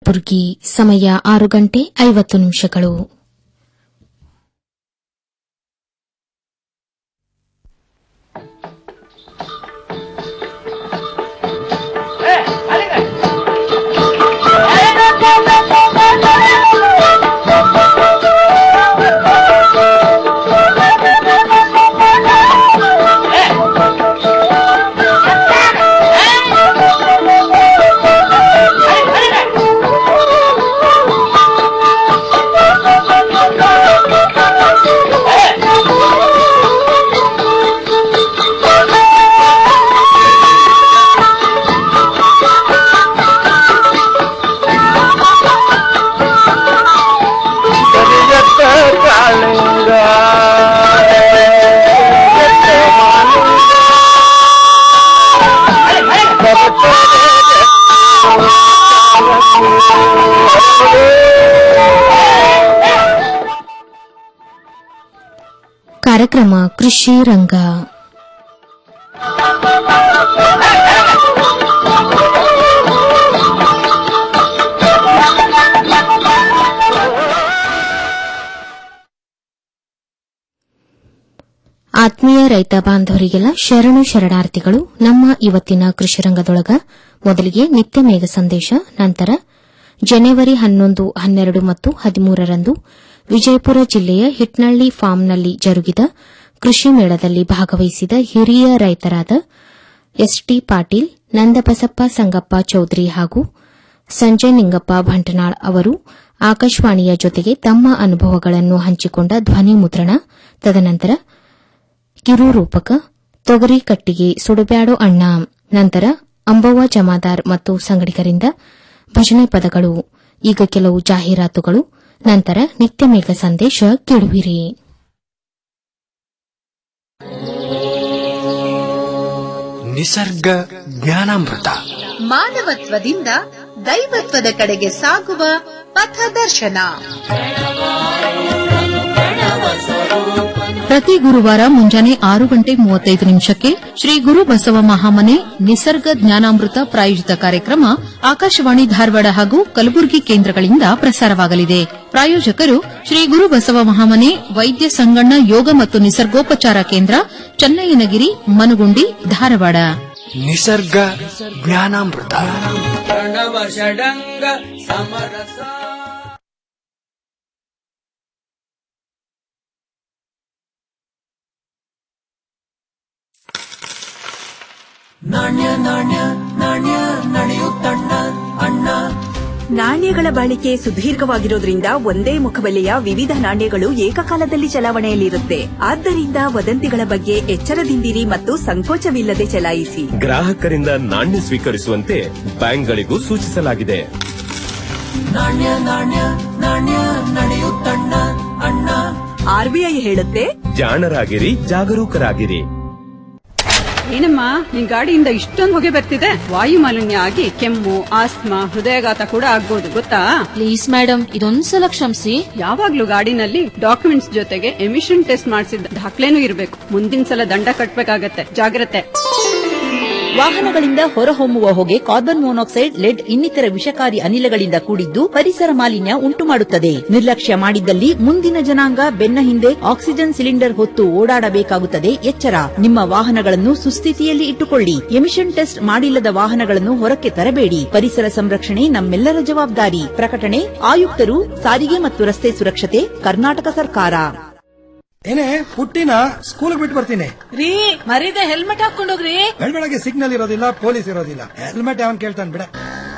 ಕಲಬುರಗಿ ಸಮಯ ಆರು ಗಂಟೆ ಐವತ್ತು ನಿಮಿಷಗಳು ಕರಿಯತ್ತ ಕಾಳಿಂಗ ಕಾರ್ಯಕ್ರಮ ಕೃಷಿ ರಂಗ ಆತ್ಮೀಯ ರೈತ ಬಾಂಧವರಿಗೆಲ್ಲ ಶರಣು ಶರಣಾರ್ಥಿಗಳು ನಮ್ಮ ಇವತ್ತಿನ ಕೃಷಿ ರಂಗದೊಳಗ ಮೊದಲಿಗೆ ನಿತ್ಯ ಮೇಘ ಸಂದೇಶ ನಂತರ ಜನವರಿ ಹನ್ನೊಂದು ಹನ್ನೆರಡು ಮತ್ತು ಹದಿಮೂರರಂದು ವಿಜಯಪುರ ಜಿಲ್ಲೆಯ ಹಿಟ್ನಳ್ಳಿ ಫಾರ್ಮ್ನಲ್ಲಿ ಜರುಗಿದ ಕೃಷಿ ಮೇಳದಲ್ಲಿ ಭಾಗವಹಿಸಿದ ಹಿರಿಯ ರೈತರಾದ ಎಸ್ಟಿ ಪಾಟೀಲ್ ನಂದಬಸಪ್ಪ ಸಂಗಪ್ಪ ಚೌಧರಿ ಹಾಗೂ ಸಂಜಯ್ ನಿಂಗಪ್ಪ ಭಂಟನಾಳ್ ಅವರು ಆಕಾಶವಾಣಿಯ ಜೊತೆಗೆ ತಮ್ಮ ಅನುಭವಗಳನ್ನು ಹಂಚಿಕೊಂಡ ಧ್ವನಿ ಮುದ್ರಣ ತದನಂತರ ಕಿರು ರೂಪಕ ತೊಗರಿ ಕಟ್ಟಿಗೆ ಸುಡುಬ್ಯಾಡೋ ಅಣ್ಣ ನಂತರ ಅಂಬವ್ವ ಜಮಾದಾರ್ ಮತ್ತು ಸಂಗಡಿಗರಿಂದ ಭಜನೆ ಪದಗಳು ಈಗ ಕೆಲವು ಜಾಹೀರಾತುಗಳು ನಂತರ ನಿತ್ಯ ಮೇಘ ಸಂದೇಶ ಕೇಳುವಿರಿ ನಿಸರ್ಗ ಜ್ಞಾನಾಮೃತ ಮಾನವತ್ವದಿಂದ ದೈವತ್ವದ ಕಡೆಗೆ ಸಾಗುವ ಪಥದರ್ಶನ ಪ್ರತಿ ಗುರುವಾರ ಮುಂಜಾನೆ ಆರು ಗಂಟೆ ಮೂವತ್ತೈದು ನಿಮಿಷಕ್ಕೆ ಶ್ರೀ ಗುರು ಬಸವ ಮಹಾಮನೆ ನಿಸರ್ಗ ಜ್ಞಾನಾಮೃತ ಪ್ರಾಯೋಜಿತ ಕಾರ್ಯಕ್ರಮ ಆಕಾಶವಾಣಿ ಧಾರವಾಡ ಹಾಗೂ ಕಲಬುರಗಿ ಕೇಂದ್ರಗಳಿಂದ ಪ್ರಸಾರವಾಗಲಿದೆ ಪ್ರಾಯೋಜಕರು ಶ್ರೀ ಗುರು ಬಸವ ಮಹಾಮನೆ ವೈದ್ಯ ಸಂಗಣ್ಣ ಯೋಗ ಮತ್ತು ನಿಸರ್ಗೋಪಚಾರ ಕೇಂದ್ರ ಚನ್ನಯ್ಯನಗಿರಿ ಮನುಗುಂಡಿ ಧಾರವಾಡ ನಿಸರ್ಗ ಜ್ಞಾನಾಮೃತ ನಾಣ್ಯಗಳ ಬಾಳಿಕೆ ಸುದೀರ್ಘವಾಗಿರೋದ್ರಿಂದ ಒಂದೇ ಮುಖಬೆಲೆಯ ವಿವಿಧ ನಾಣ್ಯಗಳು ಏಕಕಾಲದಲ್ಲಿ ಚಲಾವಣೆಯಲ್ಲಿರುತ್ತೆ ಆದ್ದರಿಂದ ವದಂತಿಗಳ ಬಗ್ಗೆ ಎಚ್ಚರದಿಂದಿರಿ ಮತ್ತು ಸಂಕೋಚವಿಲ್ಲದೆ ಚಲಾಯಿಸಿ ಗ್ರಾಹಕರಿಂದ ನಾಣ್ಯ ಸ್ವೀಕರಿಸುವಂತೆ ಬ್ಯಾಂಕ್ಗಳಿಗೂ ಸೂಚಿಸಲಾಗಿದೆ ಆರ್ಬಿಐ ಹೇಳುತ್ತೆ ಜಾಣರಾಗಿರಿ ಜಾಗರೂಕರಾಗಿರಿ ಏನಮ್ಮ ನಿನ್ ಗಾಡಿಯಿಂದ ಇಷ್ಟೊಂದು ಹೊಗೆ ಬರ್ತಿದೆ ವಾಯು ಮಾಲಿನ್ಯ ಆಗಿ ಕೆಮ್ಮು ಆಸ್ತಮಾ ಹೃದಯಾಘಾತ ಕೂಡ ಆಗ್ಬೋದು ಗೊತ್ತಾ ಪ್ಲೀಸ್ ಮೇಡಮ್ ಇದೊಂದ್ಸಲ ಕ್ಷಮಿಸಿ ಯಾವಾಗ್ಲೂ ಗಾಡಿನಲ್ಲಿ ಡಾಕ್ಯುಮೆಂಟ್ಸ್ ಜೊತೆಗೆ ಎಮಿಷನ್ ಟೆಸ್ಟ್ ಮಾಡಿಸಿದ ದಾಖಲೆನೂ ಇರಬೇಕು ಮುಂದಿನ ಸಲ ದಂಡ ಕಟ್ಬೇಕಾಗತ್ತೆ ಜಾಗ್ರತೆ ವಾಹನಗಳಿಂದ ಹೊರಹೊಮ್ಮುವ ಹೊಗೆ ಕಾರ್ಬನ್ ಮೊನಾಕ್ಸೈಡ್ ಲೆಡ್ ಇನ್ನಿತರ ವಿಷಕಾರಿ ಅನಿಲಗಳಿಂದ ಕೂಡಿದ್ದು ಪರಿಸರ ಮಾಲಿನ್ಯ ಉಂಟುಮಾಡುತ್ತದೆ ನಿರ್ಲಕ್ಷ್ಯ ಮಾಡಿದ್ದಲ್ಲಿ ಮುಂದಿನ ಜನಾಂಗ ಬೆನ್ನ ಹಿಂದೆ ಆಕ್ಸಿಜನ್ ಸಿಲಿಂಡರ್ ಹೊತ್ತು ಓಡಾಡಬೇಕಾಗುತ್ತದೆ ಎಚ್ಚರ ನಿಮ್ಮ ವಾಹನಗಳನ್ನು ಸುಸ್ಥಿತಿಯಲ್ಲಿ ಇಟ್ಟುಕೊಳ್ಳಿ ಎಮಿಷನ್ ಟೆಸ್ಟ್ ಮಾಡಿಲ್ಲದ ವಾಹನಗಳನ್ನು ಹೊರಕ್ಕೆ ತರಬೇಡಿ ಪರಿಸರ ಸಂರಕ್ಷಣೆ ನಮ್ಮೆಲ್ಲರ ಜವಾಬ್ದಾರಿ ಪ್ರಕಟಣೆ ಆಯುಕ್ತರು ಸಾರಿಗೆ ಮತ್ತು ರಸ್ತೆ ಸುರಕ್ಷತೆ ಕರ್ನಾಟಕ ಸರ್ಕಾರ ಏನೇ ಪುಟ್ಟಿನ ಸ್ಕೂಲ್ ಬಿಟ್ಟು ಬರ್ತೀನಿ ರೀ ಮರೀದೆ ಹೆಲ್ಮೆಟ್ ಹಾಕೊಂಡೋಗ್ರಿ ಬೆಳಗ್ಗೆ ಸಿಗ್ನಲ್ ಇರೋದಿಲ್ಲ ಪೊಲೀಸ್ ಇರೋದಿಲ್ಲ ಹೆಲ್ಮೆಟ್ ಯಾವನ್ ಕೇಳ್ತಾನೆ ಬಿಡ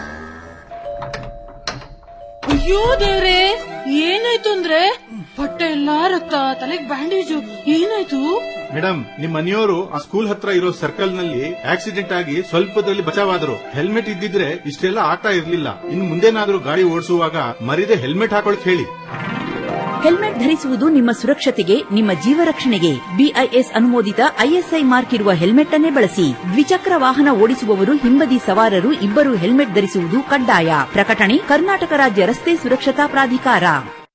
ಅಯ್ಯೋ ದೇವ್ರೆ ಏನಾಯ್ತು ಅಂದ್ರೆ ಬಟ್ಟೆ ಎಲ್ಲಾ ರಕ್ತ ತಲೆಗ್ ಬ್ಯಾಂಡೇಜು ಏನಾಯ್ತು ಮೇಡಮ್ ನಿಮ್ ಮನೆಯವರು ಆ ಸ್ಕೂಲ್ ಹತ್ರ ಇರೋ ಸರ್ಕಲ್ ನಲ್ಲಿ ಆಕ್ಸಿಡೆಂಟ್ ಆಗಿ ಸ್ವಲ್ಪದಲ್ಲಿ ಬಚಾವಾದ್ರು ಹೆಲ್ಮೆಟ್ ಇದ್ದಿದ್ರೆ ಇಷ್ಟೆಲ್ಲ ಆಗ್ತಾ ಇರ್ಲಿಲ್ಲ ಇನ್ ಮುಂದೇನಾದ್ರೂ ಗಾಡಿ ಓಡಿಸುವಾಗ ಮರಿದೆ ಹೆಲ್ಮೆಟ್ ಹಾಕೊಳಕ್ ಹೇಳಿ ಹೆಲ್ಮೆಟ್ ಧರಿಸುವುದು ನಿಮ್ಮ ಸುರಕ್ಷತೆಗೆ ನಿಮ್ಮ ಜೀವ ರಕ್ಷಣೆಗೆ ಬಿಐಎಸ್ ಅನುಮೋದಿತ ಐಎಸ್ಐ ಮಾರ್ಕ್ ಇರುವ ಹೆಲ್ಮೆಟ್ ಅನ್ನೇ ಬಳಸಿ ದ್ವಿಚಕ್ರ ವಾಹನ ಓಡಿಸುವವರು ಹಿಂಬದಿ ಸವಾರರು ಇಬ್ಬರು ಹೆಲ್ಮೆಟ್ ಧರಿಸುವುದು ಕಡ್ಡಾಯ ಪ್ರಕಟಣೆ ಕರ್ನಾಟಕ ರಾಜ್ಯ ರಸ್ತೆ ಸುರಕ್ಷತಾ ಪ್ರಾಧಿಕಾರ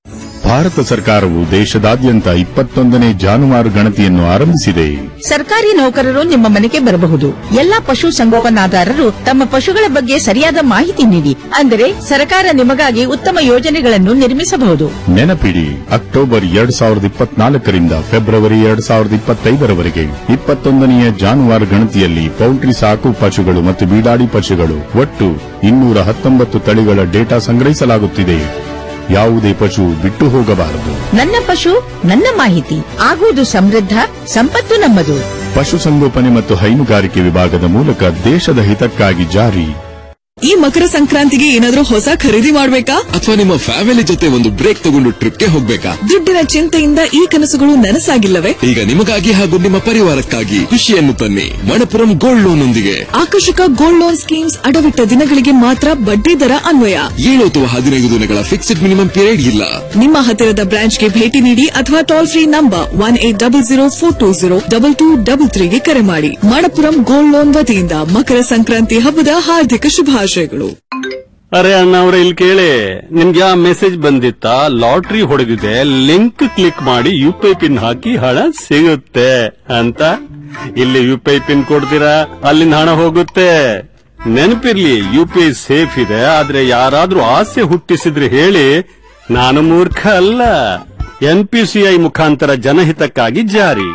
ಭಾರತ ಸರ್ಕಾರವು ದೇಶದಾದ್ಯಂತ ಇಪ್ಪತ್ತೊಂದನೇ ಜಾನುವಾರು ಗಣತಿಯನ್ನು ಆರಂಭಿಸಿದೆ ಸರ್ಕಾರಿ ನೌಕರರು ನಿಮ್ಮ ಮನೆಗೆ ಬರಬಹುದು ಎಲ್ಲಾ ಪಶು ಸಂಗೋಪನಾದಾರರು ತಮ್ಮ ಪಶುಗಳ ಬಗ್ಗೆ ಸರಿಯಾದ ಮಾಹಿತಿ ನೀಡಿ ಅಂದರೆ ಸರ್ಕಾರ ನಿಮಗಾಗಿ ಉತ್ತಮ ಯೋಜನೆಗಳನ್ನು ನಿರ್ಮಿಸಬಹುದು ನೆನಪಿಡಿ ಅಕ್ಟೋಬರ್ ಎರಡ್ ಸಾವಿರದ ಇಪ್ಪತ್ನಾಲ್ಕರಿಂದ ಫೆಬ್ರವರಿ ಎರಡ್ ಸಾವಿರದ ಇಪ್ಪತ್ತೈದರವರೆಗೆ ಇಪ್ಪತ್ತೊಂದನೆಯ ಜಾನುವಾರು ಗಣತಿಯಲ್ಲಿ ಪೌಲ್ಟ್ರಿ ಸಾಕು ಪಶುಗಳು ಮತ್ತು ಬೀಡಾಡಿ ಪಶುಗಳು ಒಟ್ಟು ಇನ್ನೂರ ಹತ್ತೊಂಬತ್ತು ತಳಿಗಳ ಡೇಟಾ ಸಂಗ್ರಹಿಸಲಾಗುತ್ತಿದೆ ಯಾವುದೇ ಪಶು ಬಿಟ್ಟು ಹೋಗಬಾರದು ನನ್ನ ಪಶು ನನ್ನ ಮಾಹಿತಿ ಆಗುವುದು ಸಮೃದ್ಧ ಸಂಪತ್ತು ನಮ್ಮದು ಪಶುಸಂಗೋಪನೆ ಮತ್ತು ಹೈನುಗಾರಿಕೆ ವಿಭಾಗದ ಮೂಲಕ ದೇಶದ ಹಿತಕ್ಕಾಗಿ ಜಾರಿ ಈ ಮಕರ ಸಂಕ್ರಾಂತಿಗೆ ಏನಾದ್ರೂ ಹೊಸ ಖರೀದಿ ಮಾಡ್ಬೇಕಾ ಅಥವಾ ನಿಮ್ಮ ಫ್ಯಾಮಿಲಿ ಜೊತೆ ಒಂದು ಬ್ರೇಕ್ ತಗೊಂಡು ಟ್ರಿಪ್ಗೆ ಹೋಗ್ಬೇಕಾ ದುಡ್ಡಿನ ಚಿಂತೆಯಿಂದ ಈ ಕನಸುಗಳು ನನಸಾಗಿಲ್ಲವೇ ಈಗ ನಿಮಗಾಗಿ ಹಾಗೂ ನಿಮ್ಮ ಪರಿವಾರಕ್ಕಾಗಿ ಖುಷಿಯನ್ನು ತನ್ನಿ ಮಣಪುರಂ ಗೋಲ್ಡ್ ಲೋನ್ ಒಂದಿಗೆ ಆಕರ್ಷಕ ಗೋಲ್ಡ್ ಲೋನ್ ಸ್ಕೀಮ್ಸ್ ಅಡವಿಟ್ಟ ದಿನಗಳಿಗೆ ಮಾತ್ರ ಬಡ್ಡಿ ದರ ಅನ್ವಯ ಏಳು ಅಥವಾ ಹದಿನೈದು ದಿನಗಳ ಫಿಕ್ಸ್ಡ್ ಮಿನಿಮಮ್ ಪೀರಿಯಡ್ ಇಲ್ಲ ನಿಮ್ಮ ಹತ್ತಿರದ ಬ್ರಾಂಚ್ಗೆ ಭೇಟಿ ನೀಡಿ ಅಥವಾ toll free number one eight double zero four two zero double two double ತ್ರೀಗೆ ಕರೆ ಮಾಡಿ ಮಣಪುರಂ ಗೋಲ್ಡ್ ಲೋನ್ ವತಿಯಿಂದ ಮಕರ ಸಂಕ್ರಾಂತಿ ಹಬ್ಬದ ಹಾರ್ದಿಕ ಶುಭಾಶಯಗಳು ಅರೆ ಅಣ್ಣ ಅವ್ರೆ ಇಲ್ಲಿ ಕೇಳಿ ನಿಮ್ಗೆ ಆ ಮೆಸೇಜ್ ಬಂದಿತ್ತಾ ಲಾಟ್ರಿ ಹೊಡೆದಿದೆ ಲಿಂಕ್ ಕ್ಲಿಕ್ ಮಾಡಿ ಯು ಪಿ ಐ ಪಿನ್ ಹಾಕಿ ಹಣ ಸಿಗುತ್ತೆ ಅಂತ ಇಲ್ಲಿ ಯು ಪಿ ಐ ಪಿನ್ ಕೊಡ್ತೀರಾ ಅಲ್ಲಿಂದ ಹಣ ಹೋಗುತ್ತೆ ನೆನಪಿರ್ಲಿ ಯು ಪಿ ಐ ಸೇಫ್ ಇದೆ ಆದ್ರೆ ಯಾರಾದ್ರೂ ಆಸೆ ಹುಟ್ಟಿಸಿದ್ರೆ ಹೇಳಿ ನಾನು ಮೂರ್ಖ ಅಲ್ಲ ಎನ್ಪಿಸಿಐ ಮುಖಾಂತರ ಜನಹಿತಕ್ಕಾಗಿ ಜಾರಿ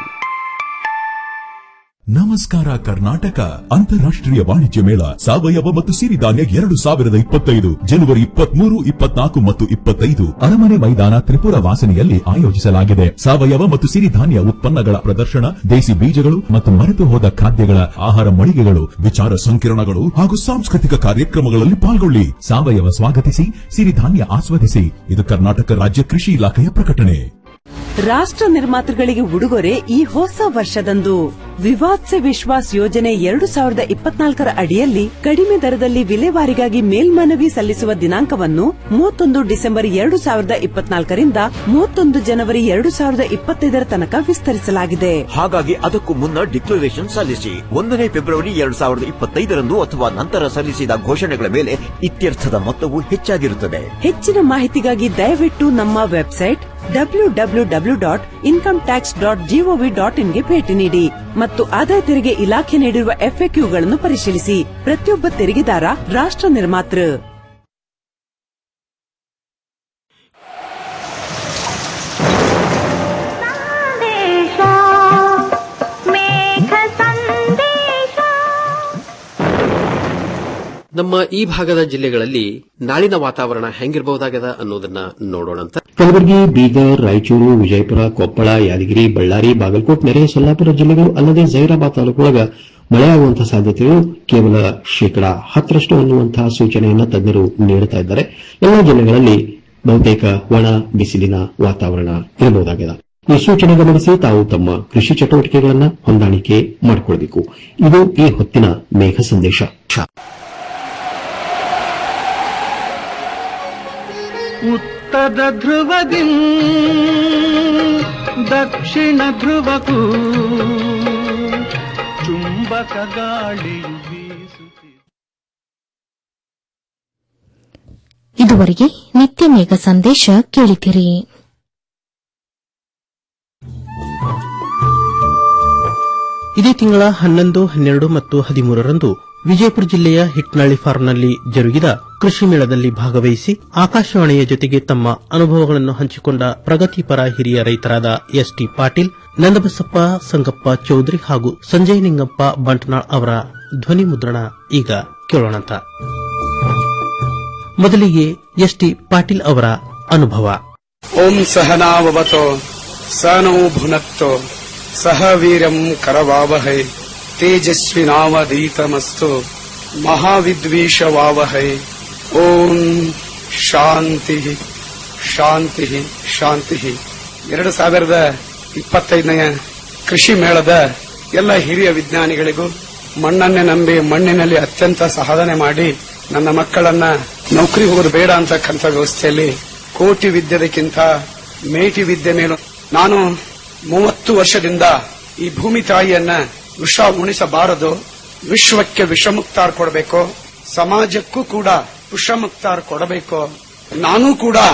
ನಮಸ್ಕಾರ ಕರ್ನಾಟಕ ಅಂತಾರಾಷ್ಟ್ರೀಯ ವಾಣಿಜ್ಯ ಮೇಳ ಸಾವಯವ ಮತ್ತು ಸಿರಿಧಾನ್ಯ ಎರಡು ಸಾವಿರದ ಇಪ್ಪತ್ತೈದು ಜನವರಿ ಇಪ್ಪತ್ಮೂರು ಇಪ್ಪತ್ನಾಲ್ಕು ಮತ್ತು ಇಪ್ಪತ್ತೈದು ಅರಮನೆ ಮೈದಾನ ತ್ರಿಪುರ ವಾಸನೆಯಲ್ಲಿ ಆಯೋಜಿಸಲಾಗಿದೆ ಸಾವಯವ ಮತ್ತು ಸಿರಿಧಾನ್ಯ ಉತ್ಪನ್ನಗಳ ಪ್ರದರ್ಶನ ದೇಸಿ ಬೀಜಗಳು ಮತ್ತು ಮರೆತು ಹೋದ ಖಾದ್ಯಗಳ ಆಹಾರ ಮಳಿಗೆಗಳು ವಿಚಾರ ಸಂಕಿರಣಗಳು ಹಾಗೂ ಸಾಂಸ್ಕೃತಿಕ ಕಾರ್ಯಕ್ರಮಗಳಲ್ಲಿ ಪಾಲ್ಗೊಳ್ಳಿ ಸಾವಯವ ಸ್ವಾಗತಿಸಿ ಸಿರಿಧಾನ್ಯ ಆಸ್ವಾದಿಸಿ ಇದು ಕರ್ನಾಟಕ ರಾಜ್ಯ ಕೃಷಿ ಇಲಾಖೆಯ ಪ್ರಕಟಣೆ ರಾಷ್ಟ್ರ ನಿರ್ಮಾತೃಗಳಿಗೆ ಉಡುಗೊರೆ ಈ ಹೊಸ ವರ್ಷದಂದು ವಿವಾದ್ ಸೆ ವಿಶ್ವಾಸ್ ಯೋಜನೆ ಎರಡು ಸಾವಿರದ ಇಪ್ಪತ್ನಾಲ್ಕರ ಅಡಿಯಲ್ಲಿ ಕಡಿಮೆ ದರದಲ್ಲಿ ವಿಲೇವಾರಿಗಾಗಿ ಮೇಲ್ಮನವಿ ಸಲ್ಲಿಸುವ ದಿನಾಂಕವನ್ನು ಮೂವತ್ತೊಂದು ಡಿಸೆಂಬರ್ ಎರಡು ಸಾವಿರದ ಇಪ್ಪತ್ನಾಲ್ಕರಿಂದ ಮೂವತ್ತೊಂದು ಜನವರಿ ಎರಡು ಸಾವಿರದ ಇಪ್ಪತ್ತೈದರ ತನಕ ವಿಸ್ತರಿಸಲಾಗಿದೆ ಹಾಗಾಗಿ ಅದಕ್ಕೂ ಮುನ್ನ ಡಿಕ್ಲರೇಷನ್ ಸಲ್ಲಿಸಿ ಒಂದನೇ ಫೆಬ್ರವರಿ ಎರಡ್ ಸಾವಿರದ ಇಪ್ಪತ್ತೈದರಂದು ಅಥವಾ ನಂತರ ಸಲ್ಲಿಸಿದ ಘೋಷಣೆಗಳ ಮೇಲೆ ಇತ್ಯರ್ಥದ ಮೊತ್ತವು ಹೆಚ್ಚಾಗಿರುತ್ತದೆ ಹೆಚ್ಚಿನ ಮಾಹಿತಿಗಾಗಿ ದಯವಿಟ್ಟು ನಮ್ಮ website W W W dot income tax dot GOV dot ಇನ್ಗೆ ಭೇಟಿ ನೀಡಿ ಮತ್ತು ಆದಾಯ ತೆರಿಗೆ ಇಲಾಖೆ ನೀಡಿರುವ ಎಫ್ಎಕ್ಯೂಗಳನ್ನು ಪರಿಶೀಲಿಸಿ ಪ್ರತಿಯೊಬ್ಬ ತೆರಿಗೆದಾರ ರಾಷ್ಟ್ರ ನಿರ್ಮಾತೃ ನಮ್ಮ ಈ ಭಾಗದ ಜಿಲ್ಲೆಗಳಲ್ಲಿ ನಾಳಿನ ವಾತಾವರಣ ಹೆಂಗಿರಬಹುದಾಗದ ಅನ್ನೋದನ್ನ ನೋಡೋಣಂತ ಕಲಬುರಗಿ ಬೀದರ್ ರಾಯಚೂರು ವಿಜಯಪುರ ಕೊಪ್ಪಳ ಯಾದಗಿರಿ ಬಳ್ಳಾರಿ ಬಾಗಲಕೋಟ್ ನೆರೆ ಸೊಲ್ಲಾಪುರ ಜಿಲ್ಲೆಗಳು ಅಲ್ಲದೆ ಜೈರಾಬಾದ್ ತಾಲೂಕೊಳಗ ಮಳೆಯಾಗುವಂತಹ ಸಾಧ್ಯತೆಗಳು ಕೇವಲ ಶೇಕಡಾ ಹತ್ತರಷ್ಟು ಅನ್ನುವಂತಹ ಸೂಚನೆಯನ್ನು ತಜ್ಞರು ನೀಡುತ್ತಾ ಇದ್ದಾರೆ ಎಲ್ಲ ಜಿಲ್ಲೆಗಳಲ್ಲಿ ಬಹುತೇಕ ಒಣ ಬಿಸಿಲಿನ ವಾತಾವರಣ ಇರಬಹುದಾಗಿದೆ ಈ ಸೂಚನೆ ಗಮನಿಸಿ ತಾವು ತಮ್ಮ ಕೃಷಿ ಚಟುವಟಿಕೆಗಳನ್ನು ಹೊಂದಾಣಿಕೆ ಮಾಡಿಕೊಳ್ಳಬೇಕು ಇದು ಈ ಹೊತ್ತಿನ ಮೇಘ ಸಂದೇಶ ಉತ್ತರ ಧ್ರುವದಿ ದಕ್ಷಿಣ ಧ್ರುವಕ್ಕೂ ಚುಂಬಕ ಗಾಳಿಯು ಬೀಸುತ್ತಿದೆ ಇದುವರೆಗೆ ನಿತ್ಯ ಮೇಘ ಸಂದೇಶ ಕೇಳಿದಿರಿ ಇದೇ ತಿಂಗಳ ಹನ್ನೊಂದು ಹನ್ನೆರಡು ಮತ್ತು ಹದಿಮೂರರಂದು ವಿಜಯಪುರ ಜಿಲ್ಲೆಯ ಹಿಟ್ನಳ್ಳಿ ಫಾರ್ಮ್ನಲ್ಲಿ ಜರುಗಿದ ಕೃಷಿ ಮೇಳದಲ್ಲಿ ಭಾಗವಹಿಸಿ ಆಕಾಶವಾಣಿಯ ಜೊತೆಗೆ ತಮ್ಮ ಅನುಭವಗಳನ್ನು ಹಂಚಿಕೊಂಡ ಪ್ರಗತಿಪರ ಹಿರಿಯ ರೈತರಾದ ಎಸ್ಟಿ ಪಾಟೀಲ್ ನಂದಬಸಪ್ಪ ಸಂಗಪ್ಪ ಚೌಧರಿ ಹಾಗೂ ಸಂಜಯ್ ನಿಂಗಪ್ಪ ಬಂಟ್ನಾಳ್ ಅವರ ಧ್ವನಿ ಮುದ್ರಣ ಈಗ ಕೇಳೋಣಂತ ಮೊದಲಿಗೆ ಎಸ್ಟಿ ಪಾಟೀಲ್ ಅವರ ಅನುಭವ ಓಂ ಸಹನಾವವತೋ ಸ ನೋ ಭುನಕ್ತೋ ಸಹ ವೀರ್ಯಂ ಕರವಾವಹೈ ತೇಜಸ್ವಿನಾವಧೀತಮಸ್ತು ಮಹಾವಿದ್ವೇಷವಾವಹೈ ಓಂ ಶಾಂತಿ ಶಾಂತಿ ಶಾಂತಿ ಎರಡು ಸಾವಿರದ ಇಪ್ಪತ್ತೈದನೆಯ ಕೃಷಿ ಮೇಳದ ಎಲ್ಲ ಹಿರಿಯ ವಿಜ್ಞಾನಿಗಳಿಗೂ ಮಣ್ಣನ್ನೇ ನಂಬಿ ಮಣ್ಣಿನಲ್ಲಿ ಅತ್ಯಂತ ಸಾಧನೆ ಮಾಡಿ ನನ್ನ ಮಕ್ಕಳನ್ನ ನೌಕರಿ ಹೋಗೋದು ಬೇಡ ಅಂತಕ್ಕಂಥ ವ್ಯವಸ್ಥೆಯಲ್ಲಿ ಕೋಟಿ ವಿದ್ಯೆದಕ್ಕಿಂತ ಮೇಟಿ ವಿದ್ಯೆ ಮೇಲು ನಾನು ಮೂವತ್ತು ವರ್ಷದಿಂದ ಈ ಭೂಮಿ ತಾಯಿಯನ್ನ ವಿಷ ಉಣಿಸಬಾರದು ವಿಶ್ವಕ್ಕೆ ವಿಷಮುಕ್ತಾರ ಕೊಡಬೇಕು ಸಮಾಜಕ್ಕೂ ಕೂಡ ವಿಷಮುಕ್ತಾರ ಕೊಡಬೇಕು ನಾನು ಕೂಡ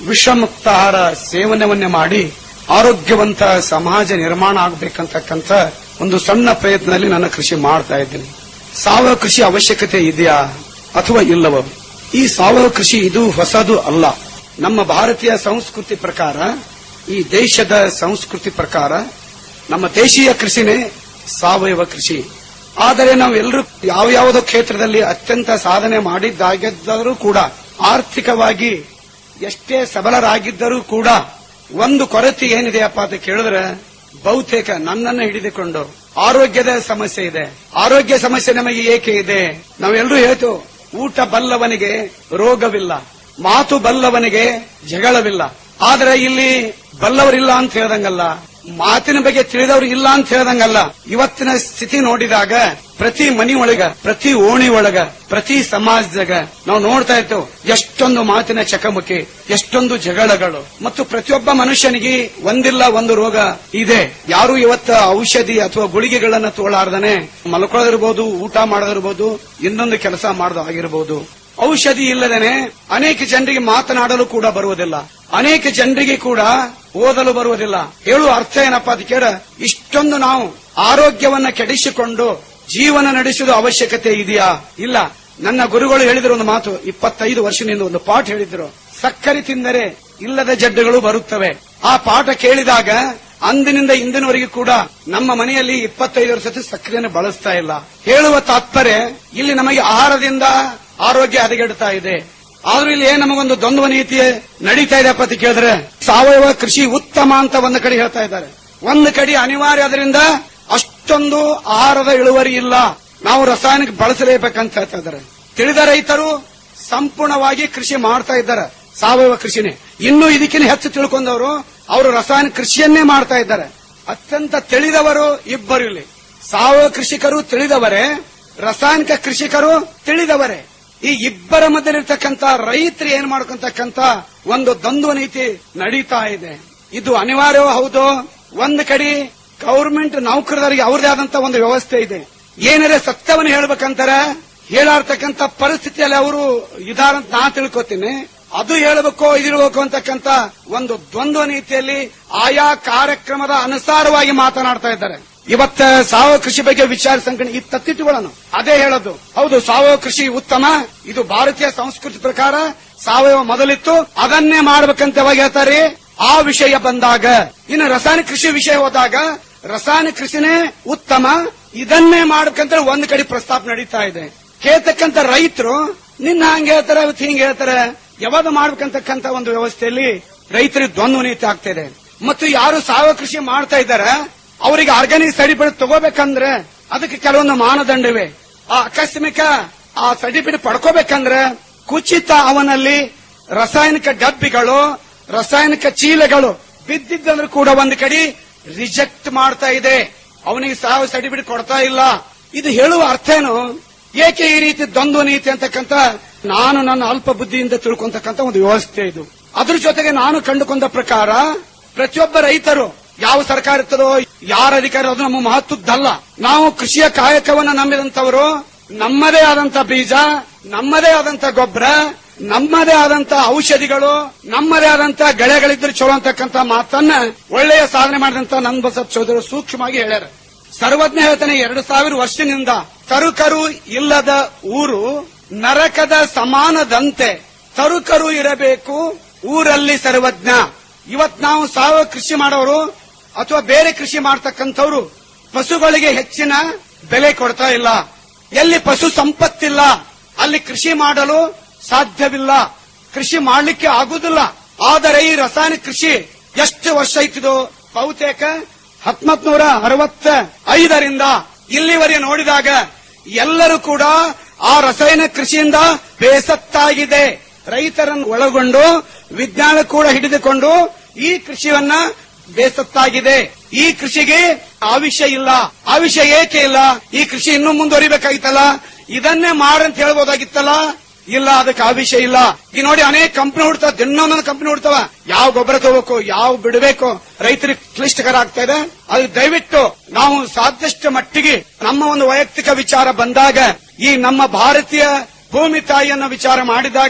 ವಿಷಮುಕ್ತ ಆಹಾರ ಸೇವನೆವನ್ನೇ ಮಾಡಿ ಆರೋಗ್ಯವಂತ ಸಮಾಜ ನಿರ್ಮಾಣ ಆಗಬೇಕಂತಕ್ಕಂಥ ಒಂದು ಸಣ್ಣ ಪ್ರಯತ್ನದಲ್ಲಿ ನಾನು ಕೃಷಿ ಮಾಡ್ತಾ ಇದ್ದೀನಿ ಸಾವಯವ ಕೃಷಿ ಅವಶ್ಯಕತೆ ಇದೆಯಾ ಅಥವಾ ಇಲ್ಲವೋ ಈ ಸಾವಯವ ಕೃಷಿ ಇದು ಹೊಸದು ಅಲ್ಲ ನಮ್ಮ ಭಾರತೀಯ ಸಂಸ್ಕೃತಿ ಪ್ರಕಾರ ಈ ದೇಶದ ಸಂಸ್ಕೃತಿ ಪ್ರಕಾರ ನಮ್ಮ ದೇಶೀಯ ಕೃಷಿನೇ ಸಾವಯವ ಕೃಷಿ ಆದರೆ ನಾವು ಎಲ್ಲರೂ ಯಾವ ಯಾವುದೋ ಕ್ಷೇತ್ರದಲ್ಲಿ ಅತ್ಯಂತ ಸಾಧನೆ ಮಾಡಿದ್ದಾಗಿದ್ದರೂ ಕೂಡ ಆರ್ಥಿಕವಾಗಿ ಎಷ್ಟೇ ಸಬಲರಾಗಿದ್ದರೂ ಕೂಡ ಒಂದು ಕೊರತೆ ಏನಿದೆಯಪ್ಪ ಅಂತ ಕೇಳಿದ್ರೆ ಬಹುತೇಕ ನನ್ನನ್ನು ಹಿಡಿದುಕೊಂಡು ಆರೋಗ್ಯದ ಸಮಸ್ಯೆ ಇದೆ ಆರೋಗ್ಯ ಸಮಸ್ಯೆ ನಮಗೆ ಏಕೆ ಇದೆ ನಾವೆಲ್ಲರೂ ಹೇಳ್ತು ಊಟ ಬಲ್ಲವನಿಗೆ ರೋಗವಿಲ್ಲ ಮಾತು ಬಲ್ಲವನಿಗೆ ಜಗಳವಿಲ್ಲ ಆದ್ರೆ ಇಲ್ಲಿ ಬಲ್ಲವರಿಲ್ಲ ಅಂತ ಹೇಳ್ದಂಗಲ್ಲ ಮಾತಿನ ಬಗ್ಗೆ ತಿಳಿದವರು ಇಲ್ಲ ಅಂತ ಹೇಳ್ದಂಗಲ್ಲ ಇವತ್ತಿನ ಸ್ಥಿತಿ ನೋಡಿದಾಗ ಪ್ರತಿ ಮನಿ ಒಳಗ ಪ್ರತಿ ಓಣಿ ಒಳಗ ಪ್ರತಿ ಸಮಾಜದಾಗ ನಾವು ನೋಡ್ತಾ ಇರ್ತೇವೆ ಎಷ್ಟೊಂದು ಮಾತಿನ ಚಕಮಕಿ ಎಷ್ಟೊಂದು ಜಗಳಗಳು ಮತ್ತು ಪ್ರತಿಯೊಬ್ಬ ಮನುಷ್ಯನಿಗೆ ಒಂದಿಲ್ಲ ಒಂದು ರೋಗ ಇದೆ ಯಾರು ಇವತ್ತ ಔಷಧಿ ಅಥವಾ ಗುಳಿಗೆಗಳನ್ನ ತೋಳಾರ್ದನೆ ಮಲ್ಕೊಳ್ಳೋದಿರ್ಬೋದು ಊಟ ಮಾಡೋದಿರ್ಬೋದು ಇನ್ನೊಂದು ಕೆಲಸ ಮಾಡೋದು ಆಗಿರ್ಬೋದು ಔಷಧಿ ಇಲ್ಲದೇನೆ ಅನೇಕ ಜನರಿಗೆ ಮಾತನಾಡಲು ಕೂಡ ಬರುವುದಿಲ್ಲ ಅನೇಕ ಜನರಿಗೆ ಕೂಡ ಓದಲು ಬರುವುದಿಲ್ಲ ಹೇಳುವ ಅರ್ಥ ಏನಪ್ಪ ಅಂತ ಕೇಳ ಇಷ್ಟೊಂದು ನಾವು ಆರೋಗ್ಯವನ್ನ ಕೆಡಿಸಿಕೊಂಡು ಜೀವನ ನಡೆಸುವುದು ಅವಶ್ಯಕತೆ ಇದೆಯಾ ಇಲ್ಲ ನನ್ನ ಗುರುಗಳು ಹೇಳಿದ್ರು ಒಂದು ಮಾತು ಇಪ್ಪತ್ತೈದು ವರ್ಷದಿಂದ ಒಂದು ಪಾಠ ಹೇಳಿದ್ರು ಸಕ್ಕರೆ ತಿಂದರೆ ಇಲ್ಲದ ಜಡ್ಡುಗಳು ಬರುತ್ತವೆ ಆ ಪಾಠ ಕೇಳಿದಾಗ ಅಂದಿನಿಂದ ಇಂದಿನವರೆಗೂ ಕೂಡ ನಮ್ಮ ಮನೆಯಲ್ಲಿ ಇಪ್ಪತ್ತೈದು ವರ್ಷದ ಸಕ್ಕರೆಯನ್ನು ಬಳಸ್ತಾ ಇಲ್ಲ ಹೇಳುವ ತಾತ್ಪರ್ಯ ಇಲ್ಲಿ ನಮಗೆ ಆಹಾರದಿಂದ ಆರೋಗ್ಯ ಹದಗೆಡ್ತಾ ಇದೆ ಆದ್ರೂ ಇಲ್ಲಿ ಏನ್ ನಮಗೊಂದು ದ್ವಂದ್ವ ನೀತಿ ನಡೀತಾ ಇದೆ ಅಂತ ಕೇಳಿದ್ರೆ ಸಾವಯವ ಕೃಷಿ ಉತ್ತಮ ಅಂತ ಒಂದು ಕಡೆ ಹೇಳ್ತಾ ಇದ್ದಾರೆ ಒಂದು ಕಡೆ ಅನಿವಾರ್ಯ ಅದರಿಂದ ಅಷ್ಟೊಂದು ಆಹಾರದ ಇಳುವರಿ ಇಲ್ಲ ನಾವು ರಾಸಾಯನಿಕ ಬಳಸಲೇಬೇಕಂತ ಹೇಳ್ತಾ ಇದ್ದಾರೆ ತಿಳಿದ ರೈತರು ಸಂಪೂರ್ಣವಾಗಿ ಕೃಷಿ ಮಾಡ್ತಾ ಇದ್ದಾರೆ ಸಾವಯವ ಕೃಷಿನೇ ಇನ್ನು ಇದಕ್ಕಿಂತ ಹೆಚ್ಚು ತಿಳ್ಕೊಂಡವರು ಅವರು ರಾಸಾಯನಿಕ ಕೃಷಿಯನ್ನೇ ಮಾಡ್ತಾ ಇದ್ದಾರೆ ಅತ್ಯಂತ ತಿಳಿದವರು ಇಬ್ಬರು ಇಲ್ಲಿ ಸಾವಯವ ಕೃಷಿಕರು ತಿಳಿದವರೇ ರಾಸಾಯನಿಕ ಕೃಷಿಕರು ತಿಳಿದವರೇ ಈ ಇಬ್ಬರ ಮಧ್ಯದಲ್ಲಿರ್ತಕ್ಕಂಥ ರೈತರು ಏನ್ ಮಾಡ್ಕೊಂತಕ್ಕಂತ ಒಂದು ದ್ವಂದ್ವ ನೀತಿ ನಡೀತಾ ಇದೆ ಇದು ಅನಿವಾರ್ಯವೂ ಹೌದು ಒಂದು ಕಡೆ ಗೌರ್ಮೆಂಟ್ ನೌಕರರಿಗೆ ಅವ್ರದೇ ಆದಂತ ಒಂದು ವ್ಯವಸ್ಥೆ ಇದೆ ಏನಾದ್ರೆ ಸತ್ಯವನ್ನು ಹೇಳ್ಬೇಕಂತಾರೆ ಹೇಳಾಡ್ತಕ್ಕಂಥ ಪರಿಸ್ಥಿತಿಯಲ್ಲಿ ಅವರು ಇದಾರ ಅಂತ ನಾ ತಿಳ್ಕೊತೀನಿ ಅದು ಹೇಳಬೇಕು ಇದಿರಬೇಕು ಅಂತಕ್ಕಂಥ ಒಂದು ದ್ವಂದ್ವ ನೀತಿಯಲ್ಲಿ ಆಯಾ ಕಾರ್ಯಕ್ರಮದ ಅನುಸಾರವಾಗಿ ಮಾತನಾಡ್ತಾ ಇದ್ದಾರೆ ಇವತ್ತ ಸಾವಯವ ಕೃಷಿ ಬಗ್ಗೆ ವಿಚಾರ ಸಂಕಣಿ ಈ ತತ್ತಿಟ್ಟುಗಳನ್ನು ಅದೇ ಹೇಳೋದು ಹೌದು ಸಾವಯವ ಕೃಷಿ ಉತ್ತಮ ಇದು ಭಾರತೀಯ ಸಂಸ್ಕೃತಿ ಪ್ರಕಾರ ಸಾವಯವ ಮೊದಲಿತ್ತು ಅದನ್ನೇ ಮಾಡ್ಬೇಕಂತ ಯಾವಾಗ ಹೇಳ್ತಾರೆ ಆ ವಿಷಯ ಬಂದಾಗ ಇನ್ನು ರಾಸಾಯನಿಕ ಕೃಷಿ ವಿಷಯ ಹೋದಾಗ ರಾಸಾಯನಿಕ ಕೃಷಿನೇ ಉತ್ತಮ ಇದನ್ನೇ ಮಾಡ್ಬೇಕಂತ ಒಂದ್ ಕಡೆ ಪ್ರಸ್ತಾಪ ನಡೀತಾ ಇದೆ ಕೇಳ್ತಕ್ಕಂತ ರೈತರು ನಿನ್ನ ಹಂಗೆ ಹೇಳ್ತಾರೆ ಇವತ್ತು ಹಿಂಗೆ ಹೇಳ್ತಾರೆ ಯಾವಾಗ ಮಾಡ್ಬೇಕಂತಕ್ಕಂತ ಒಂದು ವ್ಯವಸ್ಥೆಯಲ್ಲಿ ರೈತರಿಗೆ ದ್ವಂದ್ವ ನೀತಿ ಆಗ್ತಾ ಇದೆ ಮತ್ತು ಯಾರು ಸಾವಯವ ಕೃಷಿ ಮಾಡ್ತಾ ಇದ್ದಾರೆ ಅವರಿಗೆ ಆರ್ಗ್ಯಾನಿಕ್ ಸರ್ಟಿಫಿಕೇಟ್ ತಗೋಬೇಕಂದ್ರೆ ಅದಕ್ಕೆ ಕೆಲವೊಂದು ಮಾನದಂಡವಿವೆ ಆ ಆಕಸ್ಮಿಕ ಆ ಸರ್ಟಿಫಿಕೇಟ್ ಪಡ್ಕೋಬೇಕಂದ್ರೆ ಕುಚಿತ ಅವನಲ್ಲಿ ರಾಸಾಯನಿಕ ಡಬ್ಬಿಗಳು ರಾಸಾಯನಿಕ ಚೀಲಗಳು ಬಿದ್ದಿದ್ದಂದ್ರೂ ಕೂಡ ಒಂದು ಕಡೆ ರಿಜೆಕ್ಟ್ ಮಾಡ್ತಾ ಇದೆ ಅವನಿಗೆ ಸಾವು ಸರ್ಟಿಫಿಕೇಟ್ ಕೊಡ್ತಾ ಇಲ್ಲ ಇದು ಹೇಳುವ ಅರ್ಥ ಏನು ಏಕೆ ಈ ರೀತಿ ದ್ವಂದ್ವ ನೀತಿ ಅಂತಕ್ಕಂತ ನಾನು ನನ್ನ ಅಲ್ಪ ಬುದ್ಧಿಯಿಂದ ತಿಳ್ಕೊಂತಕ್ಕಂತ ಒಂದು ವ್ಯವಸ್ಥೆ ಇದು ಅದ್ರ ಜೊತೆಗೆ ನಾನು ಕಂಡುಕೊಂಡ ಪ್ರಕಾರ ಪ್ರತಿಯೊಬ್ಬ ರೈತರು ಯಾವ ಸರ್ಕಾರ ಇರ್ತದೋ ಯಾರ ಅಧಿಕಾರ ಅದು ನಮ್ಮ ಮಹತ್ವದ್ದಲ್ಲ ನಾವು ಕೃಷಿಯ ಕಾಯಕವನ್ನ ನಂಬಿದಂತವರು ನಮ್ಮದೇ ಆದಂತ ಬೀಜ ನಮ್ಮದೇ ಆದಂತ ಗೊಬ್ಬರ ನಮ್ಮದೇ ಆದಂತ ಔಷಧಿಗಳು ನಮ್ಮದೇ ಆದಂತ ಗೆಳೆಗಳಿದ್ರೆ ಚಲೋ ಅಂತಕ್ಕಂತ ಮಾತನ್ನ ಒಳ್ಳೆಯ ಸಾಧನೆ ಮಾಡಿದಂತ ನನ್ ಬಸಪ್ಪ ಚೌಧರಿ ಸೂಕ್ಷ್ಮವಾಗಿ ಹೇಳ್ಯಾರ ಸರ್ವಜ್ಞ ಹೇಳ್ತಾನೆ ಎರಡು ಸಾವಿರ ವರ್ಷದಿಂದ ತರುಕರು ಇಲ್ಲದ ಊರು ನರಕದ ಸಮಾನದಂತೆ ತರುಕರು ಇರಬೇಕು ಊರಲ್ಲಿ ಸರ್ವಜ್ಞ ಇವತ್ ನಾವು ಸಾವಯವ ಕೃಷಿ ಮಾಡೋರು ಅಥವಾ ಬೇರೆ ಕೃಷಿ ಮಾಡ್ತಕ್ಕಂಥವ್ರು ಪಶುಗಳಿಗೆ ಹೆಚ್ಚಿನ ಬೆಲೆ ಕೊಡ್ತಾ ಇಲ್ಲ ಎಲ್ಲಿ ಪಶು ಸಂಪತ್ತಿಲ್ಲ ಅಲ್ಲಿ ಕೃಷಿ ಮಾಡಲು ಸಾಧ್ಯವಿಲ್ಲ ಕೃಷಿ ಮಾಡಲಿಕ್ಕೆ ಆಗುದಿಲ್ಲ ಆದರೆ ಈ ರಾಸಾಯನಿಕ ಕೃಷಿ ಎಷ್ಟು ವರ್ಷ ಇತ್ತಿದೋ ಬಹುತೇಕ ಹತ್ತೊಂಬತ್ ನೂರ ಅರವತ್ತ ಐದರಿಂದ ಇಲ್ಲಿವರೆಗೆ ನೋಡಿದಾಗ ಎಲ್ಲರೂ ಕೂಡ ಆ ರಸಾಯನ ಕೃಷಿಯಿಂದ ಬೇಸತ್ತಾಗಿದೆ ರೈತರನ್ನು ಒಳಗೊಂಡು ವಿಜ್ಞಾನ ಕೂಡ ಹಿಡಿದುಕೊಂಡು ಈ ಕೃಷಿಯನ್ನ ಬೇಸತ್ತಾಗಿದೆ ಈ ಕೃಷಿಗೆ ಆವಿಷ್ಯ ಇಲ್ಲ ಆವಿಷ್ಯ ಏಕೆ ಇಲ್ಲ ಈ ಕೃಷಿ ಇನ್ನೂ ಮುಂದುವರಿಬೇಕಾಗಿತ್ತಲ್ಲ ಇದನ್ನೇ ಮಾಡಂತ ಹೇಳ್ಬೋದಾಗಿತ್ತಲ್ಲ ಇಲ್ಲ ಅದಕ್ಕೆ ಆವಿಷ್ಯ ಇಲ್ಲ ಈ ನೋಡಿ ಅನೇಕ ಕಂಪನಿ ಹುಡ್ತಾವ ದಿನೊಂದೊಂದು ಕಂಪನಿ ಹುಡ್ತಾವ ಯಾವ ಗೊಬ್ಬರ ತಗೋಬೇಕು ಯಾವ ಬಿಡಬೇಕು ರೈತರಿಗೆ ಕ್ಲಿಷ್ಟಕರ ಆಗ್ತಾ ಇದೆ ಅದು ದಯವಿಟ್ಟು ನಾವು ಸಾಧ್ಯಷ್ಟು ಮಟ್ಟಿಗೆ ನಮ್ಮ ಒಂದು ವೈಯಕ್ತಿಕ ವಿಚಾರ ಬಂದಾಗ ಈ ನಮ್ಮ ಭಾರತೀಯ ಭೂಮಿ ತಾಯಿಯನ್ನ ವಿಚಾರ ಮಾಡಿದಾಗ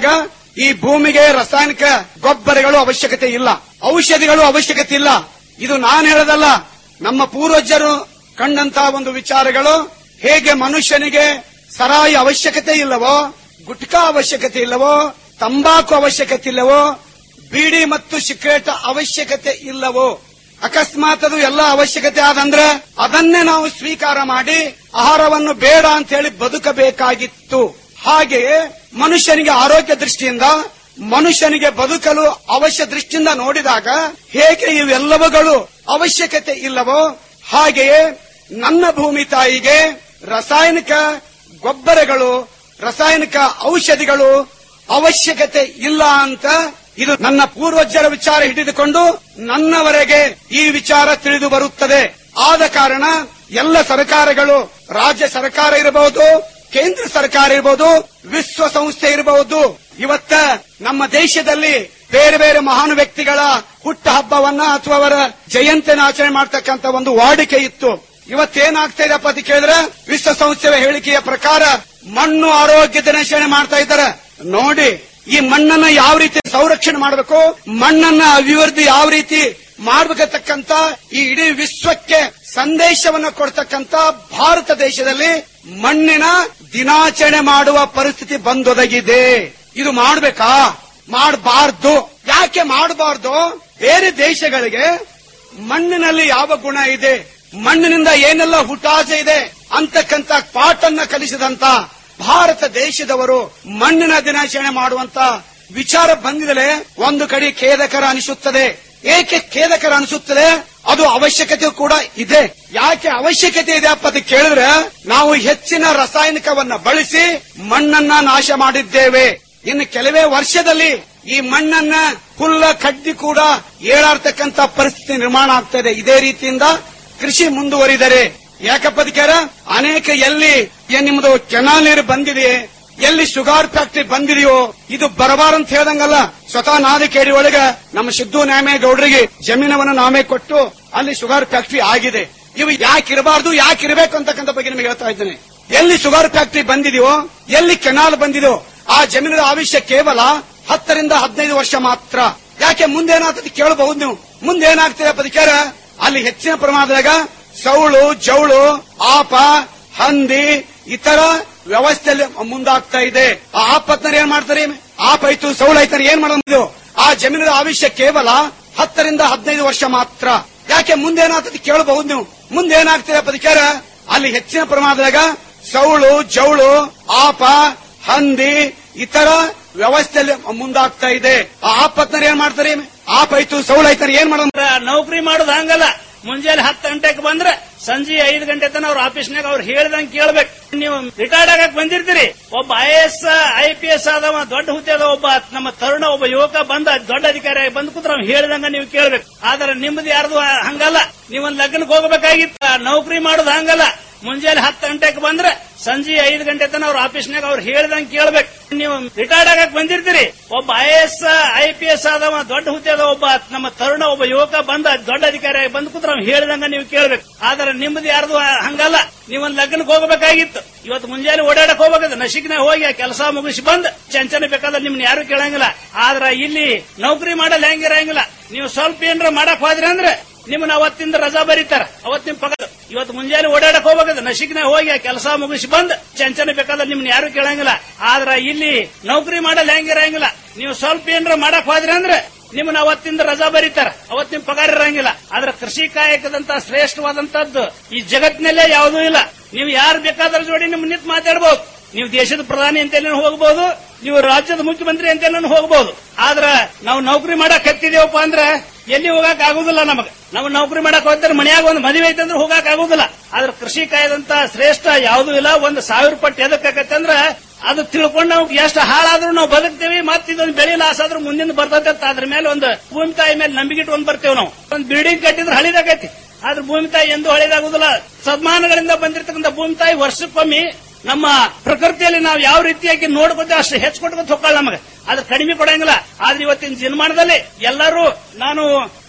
ಈ ಭೂಮಿಗೆ ರಾಸಾಯನಿಕ ಗೊಬ್ಬರಗಳು ಅವಶ್ಯಕತೆ ಇಲ್ಲ ಔಷಧಿಗಳು ಅವಶ್ಯಕತೆ ಇಲ್ಲ ಇದು ನಾನು ಹೇಳದಲ್ಲ ನಮ್ಮ ಪೂರ್ವಜರು ಕಂಡಂತ ಒಂದು ವಿಚಾರಗಳು ಹೇಗೆ ಮನುಷ್ಯನಿಗೆ ಸರಾಯಿ ಅವಶ್ಯಕತೆ ಇಲ್ಲವೋ ಗುಟ್ಕಾ ಅವಶ್ಯಕತೆ ಇಲ್ಲವೋ ತಂಬಾಕು ಅವಶ್ಯಕತೆ ಇಲ್ಲವೋ ಬೀಡಿ ಮತ್ತು ಸಿಗರೇಟ್ ಅವಶ್ಯಕತೆ ಇಲ್ಲವೋ ಅಕಸ್ಮಾತ್ ಅದು ಎಲ್ಲ ಅವಶ್ಯಕತೆ ಆದಂದ್ರೆ ಅದನ್ನೇ ನಾವು ಸ್ವೀಕಾರ ಮಾಡಿ ಆಹಾರವನ್ನು ಬೇಡ ಅಂತ ಹೇಳಿ ಬದುಕಬೇಕಾಗಿತ್ತು ಹಾಗೆಯೇ ಮನುಷ್ಯನಿಗೆ ಆರೋಗ್ಯ ದೃಷ್ಟಿಯಿಂದ ಮನುಷ್ಯನಿಗೆ ಬದುಕಲು ಅವಶ್ಯ ದೃಷ್ಟಿಯಿಂದ ನೋಡಿದಾಗ ಹೇಗೆ ಇವೆಲ್ಲವುಗಳು ಅವಶ್ಯಕತೆ ಇಲ್ಲವೋ ಹಾಗೆಯೇ ನನ್ನ ಭೂಮಿ ತಾಯಿಗೆ ರಾಸಾಯನಿಕ ಗೊಬ್ಬರಗಳು ರಾಸಾಯನಿಕ ಔಷಧಿಗಳು ಅವಶ್ಯಕತೆ ಇಲ್ಲ ಅಂತ ಇದು ನನ್ನ ಪೂರ್ವಜರ ವಿಚಾರ ಹಿಡಿದುಕೊಂಡು ನನ್ನವರೆಗೆ ಈ ವಿಚಾರ ತಿಳಿದು ಬರುತ್ತದೆ ಆದ ಕಾರಣ ಎಲ್ಲ ಸರ್ಕಾರಗಳು ರಾಜ್ಯ ಸರ್ಕಾರ ಇರಬಹುದು ಕೇಂದ್ರ ಸರ್ಕಾರ ಇರಬಹುದು ವಿಶ್ವಸಂಸ್ಥೆ ಇರಬಹುದು ಇವತ್ತ ನಮ್ಮ ದೇಶದಲ್ಲಿ ಬೇರೆ ಬೇರೆ ಮಹಾನ್ ವ್ಯಕ್ತಿಗಳ ಹುಟ್ಟ ಹಬ್ಬವನ್ನ ಅಥವಾ ಅವರ ಜಯಂತಿನ ಆಚರಣೆ ಮಾಡ್ತಕ್ಕಂತ ಒಂದು ವಾಡಿಕೆ ಇತ್ತು ಇವತ್ತೇನಾಗ್ತಾ ಇದೆಪ್ಪ ಅಂತ ಕೇಳಿದ್ರೆ ವಿಶ್ವಸಂಸ್ಥೆಯ ಹೇಳಿಕೆಯ ಪ್ರಕಾರ ಮಣ್ಣು ಆರೋಗ್ಯ ದಿನಾಚರಣೆ ಮಾಡ್ತಾ ಇದ್ದಾರೆ ನೋಡಿ ಈ ಮಣ್ಣನ್ನ ಯಾವ ರೀತಿ ಸಂರಕ್ಷಣೆ ಮಾಡಬೇಕು ಮಣ್ಣನ್ನ ಅಭಿವೃದ್ಧಿ ಯಾವ ರೀತಿ ಮಾಡ್ಬೇಕತಕ್ಕಂತ ಈ ಇಡೀ ವಿಶ್ವಕ್ಕೆ ಸಂದೇಶವನ್ನ ಕೊಡ್ತಕ್ಕಂತ ಭಾರತ ದೇಶದಲ್ಲಿ ಮಣ್ಣಿನ ದಿನಾಚರಣೆ ಮಾಡುವ ಪರಿಸ್ಥಿತಿ ಬಂದೊದಗಿದೆ ಇದು ಮಾಡ್ಬೇಕಾ ಮಾಡಬಾರ್ದು ಯಾಕೆ ಮಾಡಬಾರ್ದು ಬೇರೆ ದೇಶಗಳಿಗೆ ಮಣ್ಣಿನಲ್ಲಿ ಯಾವ ಗುಣ ಇದೆ ಮಣ್ಣಿನಿಂದ ಏನೆಲ್ಲ ಹುಟಾಸ ಇದೆ ಅಂತಕ್ಕಂತ ಪಾಠನ್ನ ಕಲಿಸಿದಂತ ಭಾರತ ದೇಶದವರು ಮಣ್ಣಿನ ದಿನಾಚರಣೆ ಮಾಡುವಂತ ವಿಚಾರ ಬಂದಿದಲೆ ಒಂದು ಕಡೆ ಖೇದಕರ ಅನಿಸುತ್ತದೆ ಏಕೆ ಖೇದಕರ ಅನಿಸುತ್ತದೆ ಅದು ಅವಶ್ಯಕತೆ ಕೂಡ ಇದೆ ಯಾಕೆ ಅವಶ್ಯಕತೆ ಇದೆ ಅಪ್ಪ ಅಂತ ಕೇಳಿದ್ರೆ ನಾವು ಹೆಚ್ಚಿನ ರಾಸಾಯನಿಕವನ್ನ ಬಳಸಿ ಮಣ್ಣನ್ನ ನಾಶ ಮಾಡಿದ್ದೇವೆ ಇನ್ನು ಕೆಲವೇ ವರ್ಷದಲ್ಲಿ ಈ ಮಣ್ಣನ್ನ ಹುಲ್ಲ ಕಡ್ಡಿ ಕೂಡ ಏಳಾಡ್ತಕ್ಕಂತ ಪರಿಸ್ಥಿತಿ ನಿರ್ಮಾಣ ಆಗ್ತಾ ಇದೆ ಇದೇ ರೀತಿಯಿಂದ ಕೃಷಿ ಮುಂದುವರಿದರೆ ಯಾಕಪ್ಪ ಅದಕ್ಕಾರ ಅನೇಕ ಎಲ್ಲಿ ಏನ್ ನಿಮ್ದು ಕೆನಾಲ್ ನೀರು ಬಂದಿದೆ ಎಲ್ಲಿ ಶುಗರ್ ಫ್ಯಾಕ್ಟರಿ ಬಂದಿದೆಯೋ ಇದು ಬರಬಾರಂತ ಹೇಳ್ದಂಗಲ್ಲ ಸ್ವತಃ ನಾದಿಕೇರಿ ಒಳಗ ನಮ್ಮ ಸಿದ್ದು ನ್ಯಾಮೇಗೌಡರಿಗೆ ಜಮೀನವನ್ನ ನಾಮೇ ಕೊಟ್ಟು ಅಲ್ಲಿ ಶುಗರ್ ಫ್ಯಾಕ್ಟರಿ ಆಗಿದೆ ಇವು ಯಾಕೆ ಇರಬಾರ್ದು ಯಾಕೆ ಇರಬೇಕು ಅಂತಕ್ಕಂಥ ಬಗ್ಗೆ ನಿಮಗೆ ಹೇಳ್ತಾ ಇದ್ದೇನೆ ಎಲ್ಲಿ ಶುಗರ್ ಫ್ಯಾಕ್ಟರಿ ಬಂದಿದೆಯೋ ಎಲ್ಲಿ ಕೆನಾಲ್ ಬಂದಿದೆಯೋ ಆ ಜಮೀನಿನ ಆವಿಷ್ಯ ಕೇವಲ ಹತ್ತರಿಂದ ಹದಿನೈದು ವರ್ಷ ಮಾತ್ರ ಯಾಕೆ ಮುಂದೇನಾಗ್ತದೆ ಕೇಳಬಹುದು ನೀವು ಮುಂದೇನಾಗ್ತದೆ ಅದಕ್ಕೆ ಅಲ್ಲಿ ಹೆಚ್ಚಿನ ಪ್ರಮಾಣದಾಗ ಸೌಳು ಜೌಳು ಆಪ ಹಂದಿ ಇತರ ವ್ಯವಸ್ಥೆಯಲ್ಲಿ ಮುಂದಾಗ್ತಾ ಇದೆ ಆ ಆಪತ್ನ ಏನ್ ಮಾಡ್ತಾರೆ ಆಪ ಐತು ಸೌಳು ಐತಾರೆ ಏನ್ ಮಾಡೋದು ಆ ಜಮೀನಿನ ಆವಿಷ್ಯ ಕೇವಲ ಹತ್ತರಿಂದ ಹದಿನೈದು ವರ್ಷ ಮಾತ್ರ ಯಾಕೆ ಮುಂದೇನಾಗ್ತದೆ ಕೇಳಬಹುದು ನೀವು ಮುಂದೇನಾಗ್ತದೆ ಅದಕ್ಕೆ ಅಲ್ಲಿ ಹೆಚ್ಚಿನ ಪ್ರಮಾಣದಾಗ ಸೌಳು ಜೌಳು ಆಪ ಹಂದಿ ಇತರ ವ್ಯವಸ್ಥೆಯಲ್ಲಿ ಮುಂದಾಗ್ತಾ ಇದೆ ಆ ಆಪತ್ನ ಏನ್ ಮಾಡ್ತಾರೆ ಆಪ ಐತು ಸೌಳು ಐತಾರೆ ಏನ್ ಮಾಡೋದು ನೌಕರಿ ಮಾಡೋದು ಹಂಗಲ್ಲ ಮುಂಜಾನೆ ಹತ್ತು ಗಂಟೆಗೆ ಬಂದ್ರೆ ಸಂಜೆ ಐದು ಗಂಟೆ ತನ ಅವ್ರ ಆಫೀಸ್ನಾಗ ಅವ್ರು ಹೇಳ್ದಂಗೆ ಕೇಳ್ಬೇಕು ನೀವು ರಿಟೈರ್ಡ್ ಆಗಕ್ ಬಂದಿರ್ತೀರಿ ಒಬ್ಬ I S I P S ಆದವ ದೊಡ್ಡ ಹುದ್ದೆದ ಒಬ್ಬ ನಮ್ಮ ತರುಣ ಒಬ್ಬ ಯುವಕ ಬಂದ ದೊಡ್ಡ ಅಧಿಕಾರಿ ಬಂದ್ ಕೂತ್ರ ಅವ್ನು ಹೇಳ್ದಂಗ ನೀವು ಕೇಳ್ಬೇಕು ಆದ್ರೆ ನಿಮ್ದು ಯಾರ್ದು ಹಂಗಲ್ಲ ನೀವೊಂದ್ ಲಗ್ನಕ್ಕೆ ಹೋಗಬೇಕಾಗಿತ್ತು ನೌಕರಿ ಮಾಡೋದು ಹಂಗಲ್ಲ ಮುಂಜಾನೆ ಹತ್ತು ಗಂಟೆಗೆ ಬಂದ್ರೆ ಸಂಜೆ ಐದು ಗಂಟೆ ತನ ಅವ್ರ ಆಫೀಸ್ನಾಗ ಅವ್ರು ಹೇಳ್ದಂಗೆ ಕೇಳ್ಬೇಕು ನೀವು ರಿಟೈರ್ಡ್ ಆಗಕ್ ಬಂದಿರ್ತೀರಿ ಒಬ್ಬ I S I P S ಆದವ ದೊಡ್ಡ ಹುದ್ದೆದ ಒಬ್ಬ ನಮ್ಮ ತರುಣ ಒಬ್ಬ ಯುವಕ ಬಂದ ದೊಡ್ಡ ಅಧಿಕಾರಿ ಬಂದ್ ಕೂತ್ರ ಅವ್ನು ಹೇಳ್ದಂಗ ನೀವು ಕೇಳ್ಬೇಕು ಆದ್ರೆ ನಿಮ್ದು ಯಾರ್ದು ಹಂಗಲ್ಲ ನೀವೊಂದ್ ಲಗ್ನಕ್ಕೆ ಹೋಗಬೇಕಾಗಿತ್ತು ಇವತ್ತು ಮುಂಜಾನೆ ಓಡಾಡಕ್ ಹೋಗ್ಬೇಕು ನಶಿಕ್ನಾಗ ಹೋಗಿ ಆ ಕೆಲಸ ಮುಗಿಸಿ ಬಂದ್ ಚಂಚನೆ ಬೇಕಾದ್ರೆ ನಿಮ್ನ ಯಾರು ಕೇಳಂಗಿಲ್ಲ ಆದ್ರ ಇಲ್ಲಿ ನೌಕರಿ ಮಾಡಲ್ಲ ಹೆಂಗಿರಂಗಿಲ್ಲ ನೀವು ಸ್ವಲ್ಪ ಏನ್ರ ಮಾಡಕ್ ಹೋದ್ರಿ ಅಂದ್ರೆ ನಿಮ್ಮನ್ನ ಅವತ್ತಿಂದ ರಜಾ ಬರೀತಾರ ಅವತ್ತಿನ ಪಗಾರ ಇವತ್ತು ಮುಂಜಾನೆ ಓಡಾಡಕ್ ಹೋಗ್ಬೇಕು ನಶಿಕ್ನಾಗ ಹೋಗಿ ಆ ಕೆಲಸ ಮುಗಿಸಿ ಬಂದ್ ಚಂಚನೆ ಬೇಕಾದ್ರೆ ನಿಮ್ನ ಯಾರು ಕೇಳಂಗಿಲ್ಲ ಆದ್ರ ಇಲ್ಲಿ ನೌಕರಿ ಮಾಡಲ್ಲ ಹೆಂಗಿರಂಗಿಲ್ಲ ನೀವು ಸ್ವಲ್ಪ ಏನ್ರ ಮಾಡಕ್ ಹೋದ್ರಿ ಅಂದ್ರೆ ನಿಮ್ಮನ್ನ ಅವತ್ತಿಂದ ರಜಾ ಬರೀತಾರ ಅವತ್ತಿನ ಪಗಾರ ಇರಂಗಿಲ್ಲ ಆದ್ರೆ ಕೃಷಿ ಕಾಯಕದಂತ ಶ್ರೇಷ್ಠವಾದಂತದ್ದು ಈ ಜಗತ್ತಿನಲ್ಲೇ ಯಾವುದೂ ಇಲ್ಲ ನೀವು ಯಾರು ಬೇಕಾದ್ರ ಜೋಡಿ ನಿಮ್ ನಿಂತು ಮಾತಾಡಬಹುದು ನೀವು ದೇಶದ ಪ್ರಧಾನಿ ಅಂತ ಹೋಗಬಹುದು ನೀವು ರಾಜ್ಯದ ಮುಖ್ಯಮಂತ್ರಿ ಅಂತ ಹೋಗಬಹುದು ಆದ್ರ ನಾವು ನೌಕರಿ ಮಾಡಕ್ ಹತ್ತಿದೇವಪ್ಪ ಅಂದ್ರೆ ಎಲ್ಲಿ ಹೋಗಕ್ ಆಗುದಿಲ್ಲ ನಮಗ ನಾವು ನೌಕರಿ ಮಾಡಕ್ ಹೋದ್ರೆ ಮನ್ಯಾಗ ಒಂದು ಮದುವೆ ಐತೆ ಅಂದ್ರೆ ಹೋಗಕ್ ಆಗುದಿಲ್ಲ ಆದ್ರೆ ಕೃಷಿ ಕಾಯ್ದಂತ ಶ್ರೇಷ್ಠ ಯಾವುದೂ ಇಲ್ಲ ಒಂದು ಸಾವಿರ ಪಟ್ಟು ಎದಕ್ಕಾಗತ್ತೆ ಅಂದ್ರೆ ಅದು ತಿಳ್ಕೊಂಡು ನಾವು ಎಷ್ಟು ಹಾಳಾದ್ರೂ ನಾವು ಬದುಕ್ತೇವೆ ಮತ್ತೆ ಇದೊಂದು ಬೆಳೆ ಲಾಸ್ ಆದ್ರೂ ಮುಂದಿನ ಬರ್ತದೆ ಅಂತ ಅದ್ರ ಮೇಲೆ ಒಂದು ಭೂಮಿ ತಾಯಿ ಮೇಲೆ ನಂಬಿಕೆ ಇಟ್ಕೊಂಡ್ ಬರ್ತೇವೆ ನಾವು ಒಂದು ಬಿಲ್ಡಿಂಗ್ ಕಟ್ಟಿದ್ರೆ ಹಳಿದಾಗೈತಿ ಆದ್ರೆ ಭೂಮಿ ತಾಯಿ ಎಂದು ಹಳಿದಾಗುದಿಲ್ಲ ಸದ್ಮಾನಗಳಿಂದ ಬಂದಿರತಕ್ಕಂಥ ಭೂಮಿ ತಾಯಿ ವರ್ಷಕ್ಕೊಮ್ಮೆ ನಮ್ಮ ಪ್ರಕೃತಿಯಲ್ಲಿ ನಾವು ಯಾವ ರೀತಿಯಾಗಿ ನೋಡ್ಕೊತೀವಿ ಅಷ್ಟು ಹೆಚ್ಚು ಕೊಟ್ಕೊತ ಹೋಗ್ಕೊಳ್ಳ ನಮಗೆ ಆದ್ರೆ ಕಡಿಮೆ ಕೊಡಂಗಿಲ್ಲ ಆದ್ರೆ ಇವತ್ತಿನ ದಿನಮಾನದಲ್ಲಿ ಎಲ್ಲರೂ ನಾನು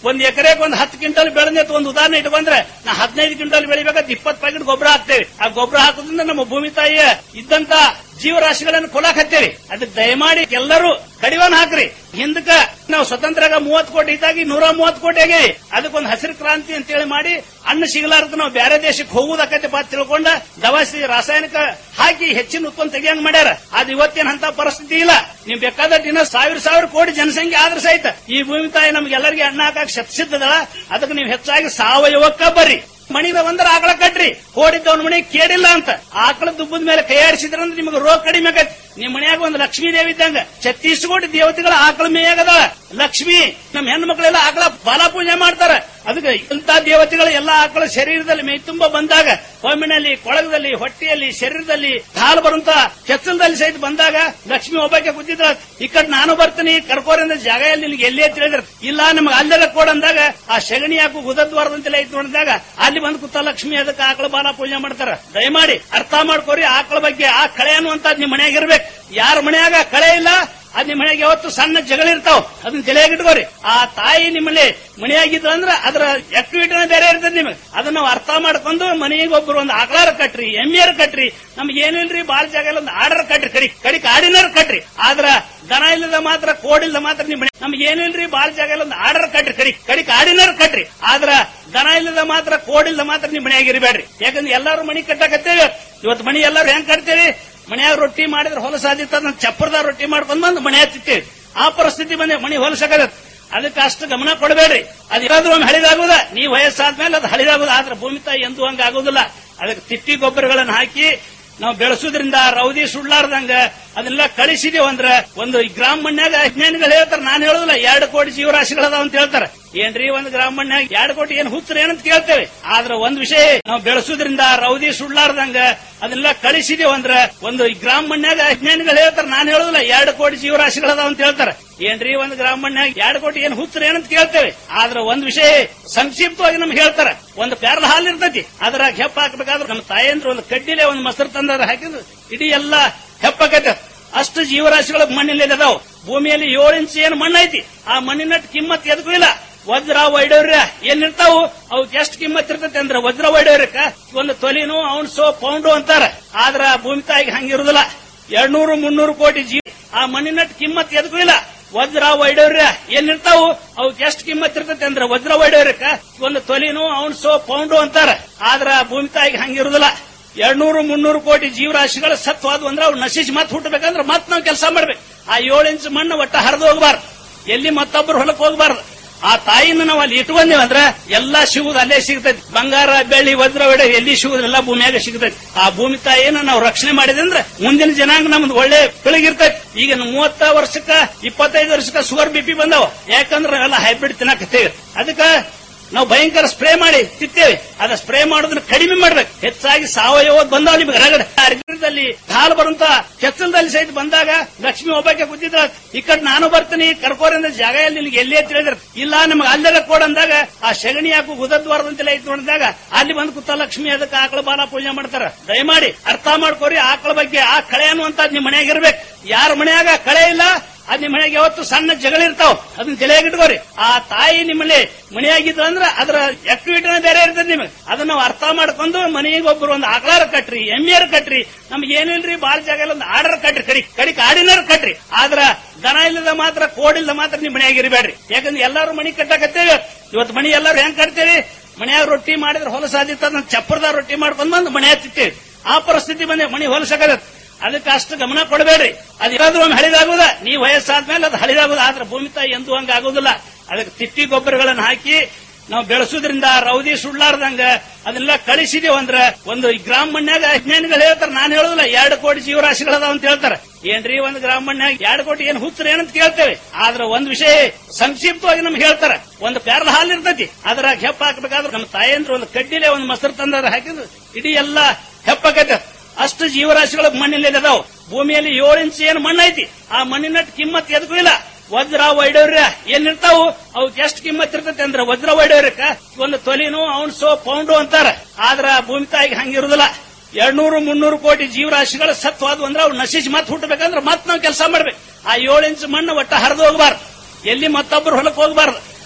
ಒಂದ್ ಎಕರೆಗೆ ಒಂದ್ ಹತ್ತು ಕ್ವಿಂಟಲ್ ಬೆಳೆದ ಒಂದು ಉದಾಹರಣೆ ಇಟ್ಕೊಂಡ್ರೆ ನಾ ಹದಿನೈದು ಕ್ವಿಂಟಲ್ ಬೆಳಿಬೇಕಾದ್ರೆ ಇಪ್ಪತ್ತು ಪ್ಯಾಕೆಟ್ ಗೊಬ್ಬರ ಹಾಕ್ತೇವೆ ಆ ಗೊಬ್ಬರ ಹಾಕೋದ್ರಿಂದ ನಮ್ಮ ಭೂಮಿ ತಾಯಿಯ ಇದ್ದಂತ ಜೀವರಾಶಿಗಳನ್ನು ಕೊಲಾಕತ್ತೇವೆ ಅದಕ್ಕೆ ದಯಮಾಡಿ ಎಲ್ಲರೂ ಕಡಿವಾಣ ಹಾಕ್ರಿ ಹಿಂದಕ್ಕ ನಾವು ಸ್ವತಂತ್ರ ಮೂವತ್ತು ಕೋಟಿ ಇದ್ದಾಗಿ ನೂರ ಮೂವತ್ತು ಕೋಟಿ ಆಗೇವಿ ಅದಕ್ಕೊಂದು ಹಸಿರು ಕ್ರಾಂತಿ ಅಂತೇಳಿ ಮಾಡಿ ಅನ್ನ ಸಿಗಲಾರ್ದ ನಾವು ಬೇರೆ ದೇಶಕ್ಕೆ ಹೋಗುದಕ್ಕತ್ತೆ ಬಾ ತಿಳ್ಕೊಂಡ ದವಾಸಿ ರಾಸಾಯನಿಕ ಹಾಕಿ ಹೆಚ್ಚಿನ ಉತ್ಪನ್ನ ತೆಗಿಯಂಗ್ ಮಾಡ್ಯಾರ ಅದು ಇವತ್ತೇನ್ ಅಂತ ಪರಿಸ್ಥಿತಿ ಇಲ್ಲ ನೀವು ಬೇಕಾದ ದಿನ ಸಾವಿರ ಸಾವಿರ ಕೋಟಿ ಜನಸಂಖ್ಯೆ ಆದ್ರೆ ಸಹಿತ ಈ ಭೂಮಿ ತಾಯಿ ನಮ್ಗೆಲ್ಲರಿಗೆ ಅನ್ನ ಹಾಕಕ್ ಶತಸಿದ್ದದಳ ಅದಕ್ಕೆ ನೀವು ಹೆಚ್ಚಾಗಿ ಸಾವಯವಕ್ಕ ಬರ್ರಿ ಮಣಿದ ಒಂದರ ಆಕಳ ಕಟ್ರಿ ಕೋಡಿದ್ದವನ ಮಣಿ ಕೇಳಿಲ್ಲ ಅಂತ ಆಕಳ ದುಬ್ಬದ ಮೇಲೆ ಕೈ ಆಡಿಸಿದ್ರಂದ್ರೆ ನಿಮಗೆ ರೋಗ ಕಡಿಮೆ ಆಗತ್ತೆ ನಿಮ್ ಮನ್ಯಾಗ ಒಂದು ಲಕ್ಷ್ಮೀ ದೇವಿ ಇದ್ದಂಗ ಛತ್ತೀಸ್ ಕೋಟಿ ದೇವತೆಗಳ ಆಕಳ ಮೇಯಾಗದ ಲಕ್ಷ್ಮಿ ನಮ್ಮ ಹೆಣ್ಣು ಮಕ್ಕಳೆಲ್ಲ ಆಕಳ ಬಾಲ ಪೂಜೆ ಮಾಡ್ತಾರ ಅದಕ್ಕೆ ಇಂಥ ದೇವತೆಗಳು ಎಲ್ಲ ಆಕಳ ಶರೀರದಲ್ಲಿ ಮೈ ತುಂಬ ಬಂದಾಗ ಹೊಮ್ಮಿನಲ್ಲಿ ಕೊಳಗದಲ್ಲಿ ಹೊಟ್ಟೆಯಲ್ಲಿ ಶರೀರದಲ್ಲಿ ಹಾಲು ಬರುವಂತ ಕೆಚ್ಚಲದಲ್ಲಿ ಸಹಿತ ಬಂದಾಗ ಲಕ್ಷ್ಮಿ ಒಬ್ಬಕ್ಕೆ ಕೂತಿದ್ರ ಈ ಕಡೆ ನಾನು ಬರ್ತೀನಿ ಕರ್ಕೋರಿಂದ ಜಾಗ ಎಲ್ಲಿ ನಿನಗೆ ಎಲ್ಲಿ ಅಂತ ಹೇಳಿದ್ರ ಇಲ್ಲ ನಮ್ಗೆ ಅಲ್ಲೆಲ್ಲ ಕೊಡಂದಾಗ ಆ ಸಗಣಿ ಹಾಕು ಗುದದ್ವಾರದಂತೆಲ್ಲ ಐತಿ ನೋಡಿದಾಗ ಅಲ್ಲಿ ಬಂದು ಕೂತ ಲಕ್ಷ್ಮಿ ಅದಕ್ಕೆ ಆಕಳ ಬಾಲ ಪೂಜೆ ಮಾಡ್ತಾರ ದಯಮಾಡಿ ಅರ್ಥ ಮಾಡ್ಕೋರಿ ಆಕಳ ಬಗ್ಗೆ ಆ ಕಳೆ ಅನ್ನುವಂತ ನಿಮ್ ಮನ್ಯಾಗ ಇರ್ಬೇಕು ಯಾರ ಮನ್ಯಾಗ ಕಳೆ ಇಲ್ಲ ಅದ್ ನಿಮ್ ಮನೆಗೆ ಯಾವತ್ತು ಸಣ್ಣ ಜಗಳಿರ್ತಾವ ಅದನ್ನ ತಲೆಯಾಗಿಟ್ಕೋರಿ ಆ ತಾಯಿ ನಿಮ್ಮಲ್ಲಿ ಮನೆಯಾಗಿದ್ರು ಅಂದ್ರೆ ಅದರ ಆಕ್ಟಿವಿಟಿನ ಬೇರೆ ಇರ್ತದೆ ನಿಮಗೆ ಅದನ್ನ ನಾವು ಅರ್ಥ ಮಾಡ್ಕೊಂಡು ಮನೆಗೆ ಒಬ್ರು ಒಂದು ಆಕಳಾರ ಕಟ್ರಿ ಎಮ್ಮಿಯರ್ ಕಟ್ರಿ ನಮ್ಗೆ ಏನಿಲ್ರಿ ಬಾಳ ಜಾಗ ಇಲ್ಲ ಒಂದು ಆರ್ಡರ್ ಕಟ್ರಿ ಕಡಿ ಕಡಿ ಆಡಿನರ್ ಕಟ್ರಿ ಆದ್ರ ದನ ಇಲ್ಲದ ಮಾತ್ರ ಕೋಡಿಲ್ಲದ ಮಾತ್ರ ನಿಮ್ ಮನೆ ನಮ್ಗೆ ಏನಿಲ್ರಿ ಬಾಳ ಜಾಗ ಇಲ್ಲ ಒಂದು ಆರ್ಡರ್ ಕಟ್ರಿ ಕಡಿ ಕಡಿ ಆಡಿನರ್ ಕಟ್ರಿ ಆದ್ರ ದನ ಇಲ್ಲದ ಮಾತ್ರ ಕೋಡಿಲ್ಲದ ಮಾತ್ರ ನಿಮ್ ಮನೆಯಾಗ ಇರಬೇಡ್ರಿ ಯಾಕಂದ್ರೆ ಎಲ್ಲಾರು ಮನಿ ಕಟ್ಟಕತ್ತೇವೆ ಇವತ್ತು ಮನಿ ಎಲ್ಲಾರು ಹೆಂಗ್ ಕಟ್ತೇವೆ ಮನ್ಯಾಗ ರೊಟ್ಟಿ ಮಾಡಿದ್ರೆ ಹೊಲಸಾದಿತ್ತ ಅದನ್ನ ಚಪ್ಪರದ ರೊಟ್ಟಿ ಮಾಡ್ಕೊಂಡ್ ಬಂದು ಮನೆ ಹತ್ತಿತ್ತೇವೆ ಆ ಪರಿಸ್ಥಿತಿ ಬಂದೆ ಮನಿ ಹೊಲಸಕತ್ ಅದಕ್ಕೆ ಅಷ್ಟು ಗಮನ ಕೊಡಬೇಡ್ರಿ ಅದು ಏನಾದ್ರೂ ಒಮ್ಮೆ ಹಳಿದಾಗುದ ನೀವು ವಯಸ್ಸಾದ್ಮೇಲೆ ಅದು ಹಳಿದಾಗುದ ಆದ್ರೆ ಭೂಮಿ ತಾಯಿ ಎಂದೂ ಹಂಗ ಆಗೋದಿಲ್ಲ ಅದಕ್ಕೆ ತಿಪ್ಪಿ ಗೊಬ್ಬರಗಳನ್ನು ಹಾಕಿ ನಾವು ಬೆಳೆಸೋದ್ರಿಂದ ರೌದಿ ಸುಳ್ಳಾರ್ದಂಗ ಅದನ್ನೆಲ್ಲ ಕಳಿಸಿದೇವ್ ಅಂದ್ರ ಒಂದು ಈ ಗ್ರಾಮ ಮಣ್ಯಾಗ ಅಜ್ಞಾನಿಗಳು ಹೇಳ್ತಾರೆ ನಾನು ಹೇಳುದಿಲ್ಲ ಎರಡು ಕೋಟಿ ಜೀವರಾಶಿಗಳದಾವ ಅಂತ ಹೇಳ್ತಾರೆ ಏನ್ರಿ ಒಂದು ಗ್ರಾಮ ಮಣ್ಯಾಗ ಎರಡು ಕೋಟಿ ಏನ್ ಹುಚ್ಚರ ಏನಂತ ಕೇಳ್ತೇವೆ ಆದ್ರೆ ಒಂದ್ ವಿಷಯ ನಾವು ಬೆಳೆಸೋದ್ರಿಂದ ರೌದಿ ಸುಳ್ಳಾರ್ದಂಗ ಅದನ್ನೆಲ್ಲ ಕಳಿಸಿದೇವ್ ಅಂದ್ರ ಒಂದು ಈ ಗ್ರಾಮ ಮಣ್ಯಾಗ ಅಜ್ಞಾನಿಗಳು ಹೇಳ್ತಾರೆ ನಾನು ಹೇಳುದಿಲ್ಲ ಎರಡು ಕೋಟಿ ಜೀವರಾಶಿಗಳದಾವ ಅಂತ ಹೇಳ್ತಾರೆ ಏನ್ರಿ ಒಂದು ಗ್ರಾಮ ಮಣ್ಯಾಗ ಎರಡು ಕೋಟಿ ಏನ್ ಹುಚ್ಚರ ಏನಂತ ಕೇಳ್ತೇವೆ ಆದ್ರೆ ಒಂದ್ ವಿಷಯ ಸಂಕ್ಷಿಪ್ತವಾಗಿ ನಮ್ಗೆ ಹೇಳ್ತಾರೆ ಒಂದು ಪ್ಯಾರಲ ಹಾಲು ಇರ್ತೈತಿ ಅದ್ರಾಗ ಹೆಪ್ಪ ಹಾಕ್ಬೇಕಾದ್ರೆ ನಮ್ಮ ತಾಯಂದ್ರ ಒಂದು ಕಡ್ಡಿಲೆ ಒಂದು ಮೊಸರು ತಂದ್ರ ಹಾಕಿದ್ರು ಇಡೀ ಎಲ್ಲ ಹೆಪ್ಪಕೈತೆ ಅಷ್ಟು ಜೀವರಾಶಿಗಳು ಮಣ್ಣಿನಲ್ಲಿ ಅದಾವ ಭೂಮಿಯಲ್ಲಿ ಏಳು ಇಂಚ್ ಏನು ಮಣ್ಣು ಐತಿ ಆ ಮಣ್ಣಿನ ಕಿಮ್ಮತ್ ಎದಕ್ಕೂ ಇಲ್ಲ ವಜ್ರ ವೈಡೂರ್ಯ ಏನಿರ್ತಾವು ಅವಕ್ ಎಷ್ಟು ಕಿಮ್ಮತ್ ಇರ್ತೈತಿ ಅಂದ್ರೆ ವಜ್ರ ವೈಡೂರ್ಯಕ್ಕ ಒಂದು ತೊಲಿನು ಔನ್ಸೋ ಪೌಂಡು ಅಂತಾರ ಆದ್ರ ಭೂಮಿ ತಾಯಿಗೆ ಹಂಗಿರುದಿಲ್ಲ ಎರಡ್ನೂರು ಮುನ್ನೂರು ಕೋಟಿ ಜೀವ ಆ ಮಣ್ಣಿನ ಕಿಮ್ಮತ್ ಎದಕ್ಕೂ ಇಲ್ಲ ವಜ್ರ ವೈಡೂರ್ಯ ಏನಿರ್ತಾವು ಅವಕ್ ಎಷ್ಟು ಕಿಮ್ಮತ್ ಇರ್ತೈತಿ ಅಂದ್ರೆ ವಜ್ರ ವೈಡೂರ್ಯಕ್ಕ ಒಂದು ತೊಲಿನು ಔನ್ಸೋ ಪೌಂಡು ಅಂತಾರ ಆದ್ರ ಭೂಮಿ ತಾಯಿಗೆ ಹಂಗಿರುದಿಲ್ಲ ಎರಡ್ನೂರು ಮುನ್ನೂರು ಕೋಟಿ ಜೀವರಾಶಿಗಳು ಸತ್ವಾದ್ವು ಅಂದ್ರೆ ಅವು ನಶಿಸಿ ಮತ್ ಹುಟ್ಟಬೇಕಂದ್ರೆ ಮತ್ ನಾವು ಕೆಲಸ ಮಾಡ್ಬೇಕು ಆ ಏಳು ಇಂಚ್ ಮಣ್ಣು ಒಟ್ಟ ಹರಿದು ಹೋಗಬಾರ್ದು ಎಲ್ಲಿ ಮತ್ತೊಬ್ಬರು ಹೊಲಕ್ ಹೋಗಬಾರ್ದು ಆ ತಾಯಿನ ನಾವು ಅಲ್ಲಿ ಇಟ್ಕೊಂಡೇವಂದ್ರ ಎಲ್ಲಾ ಸಿಗುದು ಅಲ್ಲೇ ಸಿಗ್ತೈತಿ ಬಂಗಾರ ಬೆಳ್ಳಿ ವಜ್ರ ಒಡೆ ಎಲ್ಲಿ ಸಿಗುದಿಲ್ಲ ಭೂಮಿಯಾಗ ಸಿಗ್ತೈತಿ ಆ ಭೂಮಿ ತಾಯಿನ ನಾವು ರಕ್ಷಣೆ ಮಾಡಿದ್ರೆ ಮುಂದಿನ ಜನಾಂಗ ನಮ್ದು ಒಳ್ಳೆ ಬೆಳಗಿರ್ತೈತಿ ಈಗ ಮೂವತ್ತ ವರ್ಷಕ್ಕ ಇಪ್ಪತ್ತೈದು ವರ್ಷಕ್ಕ ಶುಗರ್ ಬಿಪಿ ಬಂದಾವ ಯಾಕಂದ್ರೆ ಎಲ್ಲ ಹೈಬ್ರಿಡ್ ತಿನ್ನಕತ್ತೇವೆ ಅದಕ್ಕ ನಾವು ಭಯಂಕರ ಸ್ಪ್ರೇ ಮಾಡಿ ತಿತ್ತೇವೆ ಅದ ಸ್ಪ್ರೇ ಮಾಡೋದನ್ನ ಕಡಿಮೆ ಮಾಡ್ಬೇಕು ಹೆಚ್ಚಾಗಿ ಸಾವಯವ ಬಂದಾವ ನಿಮ್ಗೆ ಹೊರಗಡೆ ಅರ್ಗಿರದಲ್ಲಿ ಹಾಲು ಬರುವಂತ ಕೆಚ್ಚಲದಲ್ಲಿ ಸಹಿತ ಬಂದಾಗ ಲಕ್ಷ್ಮಿ ಒಬ್ಬಕ್ಕೆ ಕೂತಿದ್ರ ಈ ಕಡೆ ನಾನು ಬರ್ತೀನಿ ಕರ್ಕೋರಿಂದ ಜಾಗ ಎಲ್ಲಿ ನಿನಗೆ ಎಲ್ಲಿ ಅಂತ ಹೇಳಿದ್ರ ಇಲ್ಲ ನಮ್ಗೆ ಅಲ್ಲೆಲ್ಲ ಕೊಡಂದಾಗ ಆ ಸಗಣಿ ಹಾಕು ಗುದದ್ವಾರದಂತೆಲ್ಲ ಐತಿ ನೋಡಿದಾಗ ಅಲ್ಲಿ ಬಂದು ಕೂತ ಲಕ್ಷ್ಮಿ ಅದಕ್ಕೆ ಆಕಳ ಬಾಲ ಪೂಜೆ ಮಾಡ್ತಾರ ದಯಮಾಡಿ ಅರ್ಥ ಮಾಡ್ಕೋರಿ ಆಕಳ ಬಗ್ಗೆ ಆ ಕಳೆ ಅನ್ನುವಂತ ನಿಮ್ ಮನ್ಯಾಗ ಇರ್ಬೇಕು ಯಾರ ಮನ್ಯಾಗ ಕಳೆ ಇಲ್ಲ ಅದ್ ನಿಮ್ಮ ಮನೆಗೆ ಯಾವತ್ತು ಸಣ್ಣ ಜಗಳಿರ್ತಾವ ಅದನ್ನ ತಲೆಯಾಗಿಟ್ಕೋರಿ ಆ ತಾಯಿ ನಿಮ್ಮಲ್ಲಿ ಮನೆಯಾಗಿದ್ರು ಅಂದ್ರೆ ಅದರ ಆಕ್ಟಿವಿಟಿನ ಬೇರೆ ಇರ್ತದೆ ನಿಮಗೆ ಅದನ್ನ ನಾವು ಅರ್ಥ ಮಾಡ್ಕೊಂಡು ಮನೆಗೆ ಒಬ್ರು ಒಂದು ಆಕಳಾರ ಕಟ್ರಿ ಎಮ್ಮಿಯರ್ ಕಟ್ರಿ ನಮ್ಗೆ ಏನಿಲ್ರಿ ಬಾಳ ಜಾಗ ಇಲ್ಲ ಒಂದು ಆರ್ಡರ್ ಕಟ್ರಿ ಕಡಿ ಕಡಿ ಆಡಿನರ್ ಕಟ್ರಿ ಆದ್ರ ದನ ಇಲ್ಲದ ಮಾತ್ರ ಕೋಡಿಲ್ಲದ ಮಾತ್ರ ನಿಮ್ ಮನೆಯಾಗ ಇರಬೇಡ್ರಿ ಯಾಕಂದ್ರೆ ಎಲ್ಲಾರು ಮನಿ ಕಟ್ಟಕತ್ತೇವೆ ಇವತ್ತು ಮನಿ ಎಲ್ಲಾರು ಹೆಂಗ್ ಕಟ್ತೇವೆ ಮನ್ಯಾಗ ರೊಟ್ಟಿ ಮಾಡಿದ್ರೆ ಹೊಲಸಾದಿತ್ತ ಅದನ್ನ ಚಪ್ಪರದ ರೊಟ್ಟಿ ಮಾಡ್ಕೊಂಡ್ ಬಂದು ಮನೆ ಹತ್ತಿತ್ತೇವೆ ಆ ಪರಿಸ್ಥಿತಿ ಬಂದೆ ಮನಿ ಹೊಲಸಕತ್ ಅದಕ್ಕೆ ಅಷ್ಟು ಗಮನ ಕೊಡಬೇಡ್ರಿ ಅದು ಏನಾದ್ರೂ ಒಮ್ಮೆ ಹಳಿದಾಗುದ ನೀವು ವಯಸ್ಸಾದ್ಮೇಲೆ ಅದು ಹಳಿದಾಗುದ ಆದ್ರೆ ಭೂಮಿ ತಾಯಿ ಎಂದೂ ಹಂಗ ಆಗೋದಿಲ್ಲ ಅದಕ್ಕೆ ತಿಪ್ಪಿ ಗೊಬ್ಬರಗಳನ್ನು ಹಾಕಿ ನಾವು ಬೆಳೆಸೋದ್ರಿಂದ ರೌದಿ ಸುಳ್ಳಾರ್ದಂಗ ಅದನ್ನೆಲ್ಲ ಕಳಿಸಿದೇವ್ ಅಂದ್ರ ಒಂದು ಈ ಗ್ರಾಮ ಮಣ್ಯಾಗ ಅಜ್ಞಾನಿಗಳು ಹೇಳ್ತಾರೆ ನಾನು ಹೇಳುದಿಲ್ಲ ಎರಡು ಕೋಟಿ ಜೀವರಾಶಿಗಳದಾವ ಅಂತ ಹೇಳ್ತಾರೆ ಏನ್ರಿ ಒಂದು ಗ್ರಾಮ ಮಣ್ಯಾಗ ಎರಡು ಕೋಟಿ ಏನ್ ಹುಚ್ಚರ ಏನಂತ ಕೇಳ್ತೇವೆ ಆದ್ರೆ ಒಂದ್ ವಿಷಯ ಸಂಕ್ಷಿಪ್ತವಾಗಿ ನಮ್ಗೆ ಹೇಳ್ತಾರೆ ಒಂದು ಪ್ಯಾರಲ ಹಾಲು ಇರ್ತೈತಿ ಅದ್ರಾಗ ಹೆಪ್ಪ ಹಾಕ್ಬೇಕಾದ್ರೆ ನಮ್ಮ ತಾಯಂದ್ರ ಒಂದು ಕಡ್ಡಿಲೆ ಒಂದು ಮೊಸರು ತಂದ್ರ ಹಾಕಿದ್ರು ಇಡೀ ಎಲ್ಲ ಹೆಪ್ಪಕೈತೆ ಅಷ್ಟು ಜೀವರಾಶಿಗಳು ಮಣ್ಣಿನಲ್ಲಿ ಅದಾವ ಭೂಮಿಯಲ್ಲಿ ಏಳು ಇಂಚ್ ಏನು ಮಣ್ಣು ಐತಿ ಆ ಮಣ್ಣಿನ ಕಿಮ್ಮತ್ ಎದಕ್ಕೂ ಇಲ್ಲ ವಜ್ರ ವೈಡೂರ್ಯ ಏನಿರ್ತಾವು ಅವಕ್ ಎಷ್ಟು ಕಿಮ್ಮತ್ ಇರ್ತೈತಿ ಅಂದ್ರೆ ವಜ್ರ ವೈಡೂರ್ಯಕ್ಕ ಒಂದು ತೊಲಿನು ಔನ್ಸೋ ಪೌಂಡು ಅಂತಾರ ಆದ್ರ ಭೂಮಿ ತಾಯಿಗೆ ಹಂಗಿರುದಿಲ್ಲ ಎರಡ್ನೂರು ಮುನ್ನೂರು ಕೋಟಿ ಜೀವರಾಶಿಗಳು ಸತ್ವಾದ್ವು ಅಂದ್ರೆ ಅವು ನಶಿಸಿ ಮತ್ ಹುಟ್ಟಬೇಕಂದ್ರೆ ಮತ್ ನಾವು ಕೆಲಸ ಮಾಡ್ಬೇಕು ಆ ಏಳು ಇಂಚ್ ಮಣ್ಣು ಒಟ್ಟ ಹರಿದು ಹೋಗಬಾರ್ದು ಎಲ್ಲಿ ಮತ್ತೊಬ್ಬರು ಹೊಲಕ್ ಹೋಗಬಾರ್ದು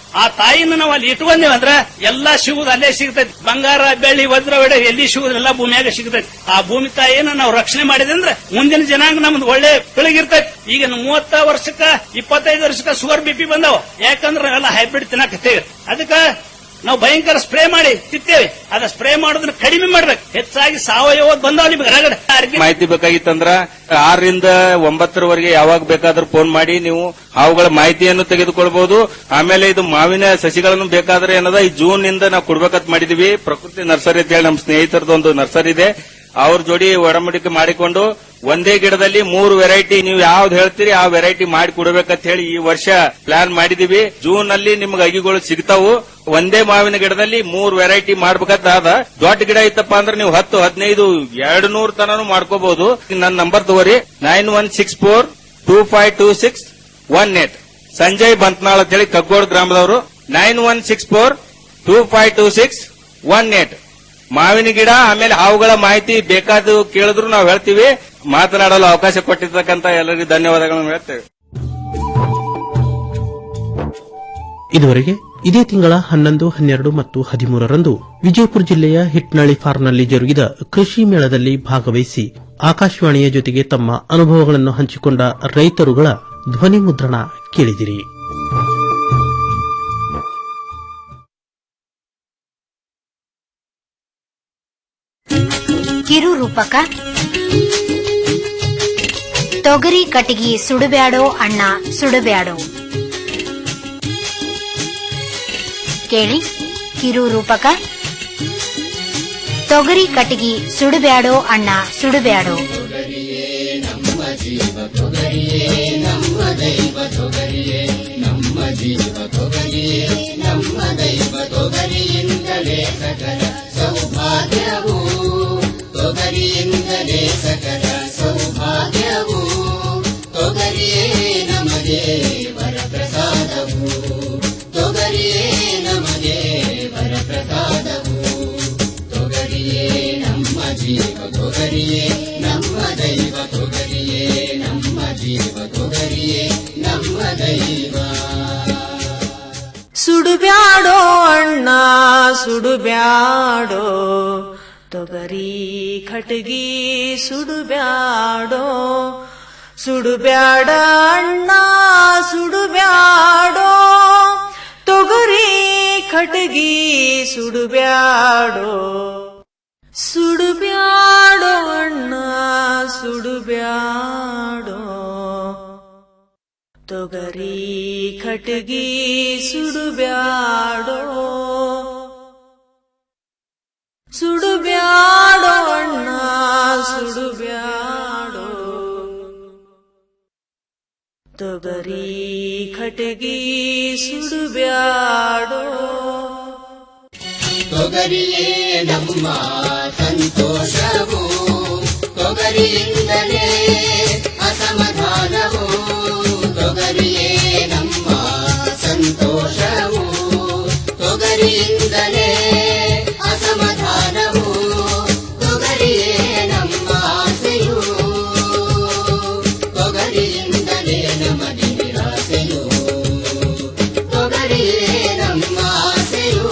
ಆ ತಾಯಿನ ನಾವು ಅಲ್ಲಿ ಇಟ್ಕೊಂಡೇವ ಅಂದ್ರ ಎಲ್ಲಾ ಸಿಗುದು ಅಲ್ಲೇ ಸಿಗ್ತೈತಿ ಬಂಗಾರ ಬೆಳ್ಳಿ ವಜ್ರ ಒಡೆ ಎಲ್ಲಿ ಸಿಗುದಿಲ್ಲ ಭೂಮಿಯಾಗ ಸಿಗ್ತೈತಿ ಆ ಭೂಮಿ ತಾಯಿನ ನಾವು ರಕ್ಷಣೆ ಮಾಡಿದೆ ಅಂದ್ರೆ ಮುಂದಿನ ಜನಾಂಗ ನಮ್ದು ಒಳ್ಳೆ ಬೆಳಗಿರ್ತೈತಿ ಈಗ ನಾವು ಮೂವತ್ತ ವರ್ಷಕ್ಕ ಇಪ್ಪತ್ತೈದು ವರ್ಷಕ್ಕ ಶುಗರ್ ಬಿ ಪಿ ಬಂದವ ಯಾಕಂದ್ರೆ ನಾವೆಲ್ಲ ಹೈಬ್ರಿಡ್ ತಿನ್ನಕತ್ತೇವೆ ಅದಕ್ಕ ನಾವು ಭಯಂಕರ ಸ್ಪ್ರೇ ಮಾಡಿ ತಿತ್ತೇವೆ ಅದ ಸ್ಪ್ರೇ ಮಾಡೋದನ್ನ ಕಡಿಮೆ ಮಾಡ್ಬೇಕು ಹೆಚ್ಚಾಗಿ ಸಾವಯವ ಬಂದಾವ ನಿಮ್ಗೆ ರಗಡೆ ಆರೋಗ್ಯ ಮಾಹಿತಿ ಬೇಕಾಗಿತ್ತಂದ್ರ ಆರರಿಂದ ಒಂಬತ್ತರವರೆಗೆ ಯಾವಾಗ ಬೇಕಾದ್ರೂ ಫೋನ್ ಮಾಡಿ ನೀವು ಅವುಗಳ ಮಾಹಿತಿಯನ್ನು ತೆಗೆದುಕೊಳ್ಬಹುದು ಆಮೇಲೆ ಇದು ಮಾವಿನ ಸಸಿಗಳನ್ನು ಬೇಕಾದ್ರೆ ಏನದ ಈ ಜೂನ್ ನಿಂದ ನಾವು ಕೊಡ್ಬೇಕಂತ ಮಾಡಿದೀವಿ ಪ್ರಕೃತಿ ನರ್ಸರಿ ಅಂತ ಹೇಳಿ ನಮ್ಮ ಸ್ನೇಹಿತರದ್ದು ಒಂದು ನರ್ಸರಿ ಇದೆ ಅವ್ರ ಜೋಡಿ ಒಡಂಬಡಿಕೆ ಮಾಡಿಕೊಂಡು ಒಂದೇ ಗಿಡದಲ್ಲಿ ಮೂರು ವೆರೈಟಿ ನೀವು ಯಾವ್ದು ಹೇಳ್ತೀರಿ ಆ ವೆರೈಟಿ ಮಾಡಿ ಕೊಡ್ಬೇಕಂತ ಹೇಳಿ ಈ ವರ್ಷ ಪ್ಲಾನ್ ಮಾಡಿದೀವಿ ಜೂನ್ ಅಲ್ಲಿ ನಿಮ್ಗೆ ಅಗಿಗಳು ಸಿಗ್ತಾವು ಒಂದೇ ಮಾವಿನ ಗಿಡದಲ್ಲಿ ಮೂರ್ ವೆರೈಟಿ ಮಾಡ್ಬೇಕಂತ ಅದ ದೊಡ್ಡ ಗಿಡ ಇತ್ತಪ್ಪ ಅಂದ್ರೆ ನೀವು ಹತ್ತು ಹದಿನೈದು ಎರಡು ನೂರು ತನನು ಮಾಡ್ಕೋಬಹುದು ನನ್ನ ನಂಬರ್ ತಗೋರಿ nine one six four two five two six one eight Sanjay Bantnal ಅಂತ ಹೇಳಿ ಕಗ್ಗೋಡ್ ಗ್ರಾಮದವರು nine one six four two five two six one eight ಮಾವಿನ ಗಿಡ ಆಮೇಲೆ ಹಾವುಗಳ ಮಾಹಿತಿ ಬೇಕಾದ ಕೇಳಿದ್ರು ನಾವು ಹೇಳ್ತೀವಿ ಮಾತನಾಡಲು ಅವಕಾಶ ಕೊಟ್ಟಿರ್ತಕ್ಕಂತ ಎಲ್ಲರಿಗೂ ಧನ್ಯವಾದಗಳನ್ನು ಹೇಳ್ತೇವೆ ಇದುವರೆಗೆ ಇದೇ ತಿಂಗಳ ಹನ್ನೊಂದು ಹನ್ನೆರಡು ಮತ್ತು ಹದಿಮೂರರಂದು ವಿಜಯಪುರ ಜಿಲ್ಲೆಯ ಹಿಟ್ನಳ್ಳಿ ಫಾರ್ಮ್ನಲ್ಲಿ ಜರುಗಿದ ಕೃಷಿ ಮೇಳದಲ್ಲಿ ಭಾಗವಹಿಸಿ ಆಕಾಶವಾಣಿಯ ಜೊತೆಗೆ ತಮ್ಮ ಅನುಭವಗಳನ್ನು ಹಂಚಿಕೊಂಡ ರೈತರುಗಳ ಧ್ವನಿ ಮುದ್ರಣ ಕೇಳಿದಿರಿ ಕಿರು ರೂಪಕ ತೊಗರಿ ಕಟಗಿ ಸುಡುಬ್ಯಾಡೋ ಅಣ್ಣ ಸುಡುಬ್ಯಾಡೋ ಕೇಳಿ ಕಿರು ರೂಪಕ ತೊಗರಿ ಕಟಗಿ ಸುಡುಬ್ಯಾಡೋ ಅಣ್ಣ ಸುಡುಬ್ಯಾಡೋ ನಮ್ಮ ಜೀವ ತೊಗರಿಯೇ ನಮ್ಮ ದೈವ ತೊಗರಿಯೇ ನಮ್ಮ ಜೀವ ತೊಗರಿಯೇ ನಮ್ಮ ದೈವ ತೊಗರಿಯಿಂದಲೇ ಸಕಲ ಸೌಭಾಗ್ಯವು ತೊಗರಿಯಿಂದಲೇ ಸಕಲ ಸೌಭಾಗ್ಯವು ತೊಗರಿಯೇ ನಮಗೆ ವರಪ್ರಸಾದವು ತೊಗರಿಯೇ ನಮಗೆ ವರಪ್ರಸಾದವು ತೊಗರಿಯೇ ನಮ್ಮ ಜೀವ ತೊಗರಿಯೇ ನಮ್ಮ ದೈವ ತೊಗರಿಯೇ ನಮ್ಮ ಜೀವ ತೊಗರಿಯೇ ನಮ್ಮ ದೈವ ಸುಡುಬ್ಯಾಡೋ ಅಣ್ಣ ಸುಡುಬ್ಯಾಡೋ ತೊಗರಿ ಖಟಗಿ ಸುಡುಬ್ಯಾಡೋ ಸುಡುಬ್ಯಾಡ ಅಣ್ಣ ಸುಡುಬ್ಯಾಡೋ ತೊಗರಿ ಖಟಗಿ ಸುಡುಬ್ಯಾಡೋ ಸುಡುಬ್ಯಾಡೋ ಅಣ್ಣ ಸುಡುಬ್ಯಾಡೋ ತೊಗರಿ ಖಟಗಿ ಸುಡುಬ್ಯಾಡೋ ಸುಡುಬ್ಯಾಡೋ ಅಣ್ಣ ಸುಡುಬ್ಯಾಡೋ ತೊಗರಿ ಖಟಗಿ ಸುಡುಬ್ಯಾಡೋ ತೊಗರಿಯೇ ನಮ್ಮ ಸಂತೋಷವು ತೊಗರಿಯಿಂದಲೇ ಅಸಮಾಧಾನವು ತೊಗರಿಯೇ ನಮ್ಮ ಸಂತೋಷವು ತೊಗರಿಯಿಂದಲೇ ಅಸಮಾಧಾನವು ತೊಗರಿಯೇ ನಮ್ಮ ಆಸೆಯು ತೊಗರಿಯಿಂದಲೇ ನಮಗೆ ನಿರಾಸೆಯು ತೊಗರಿಯೇ ನಮ್ಮ ಆಸೆಯು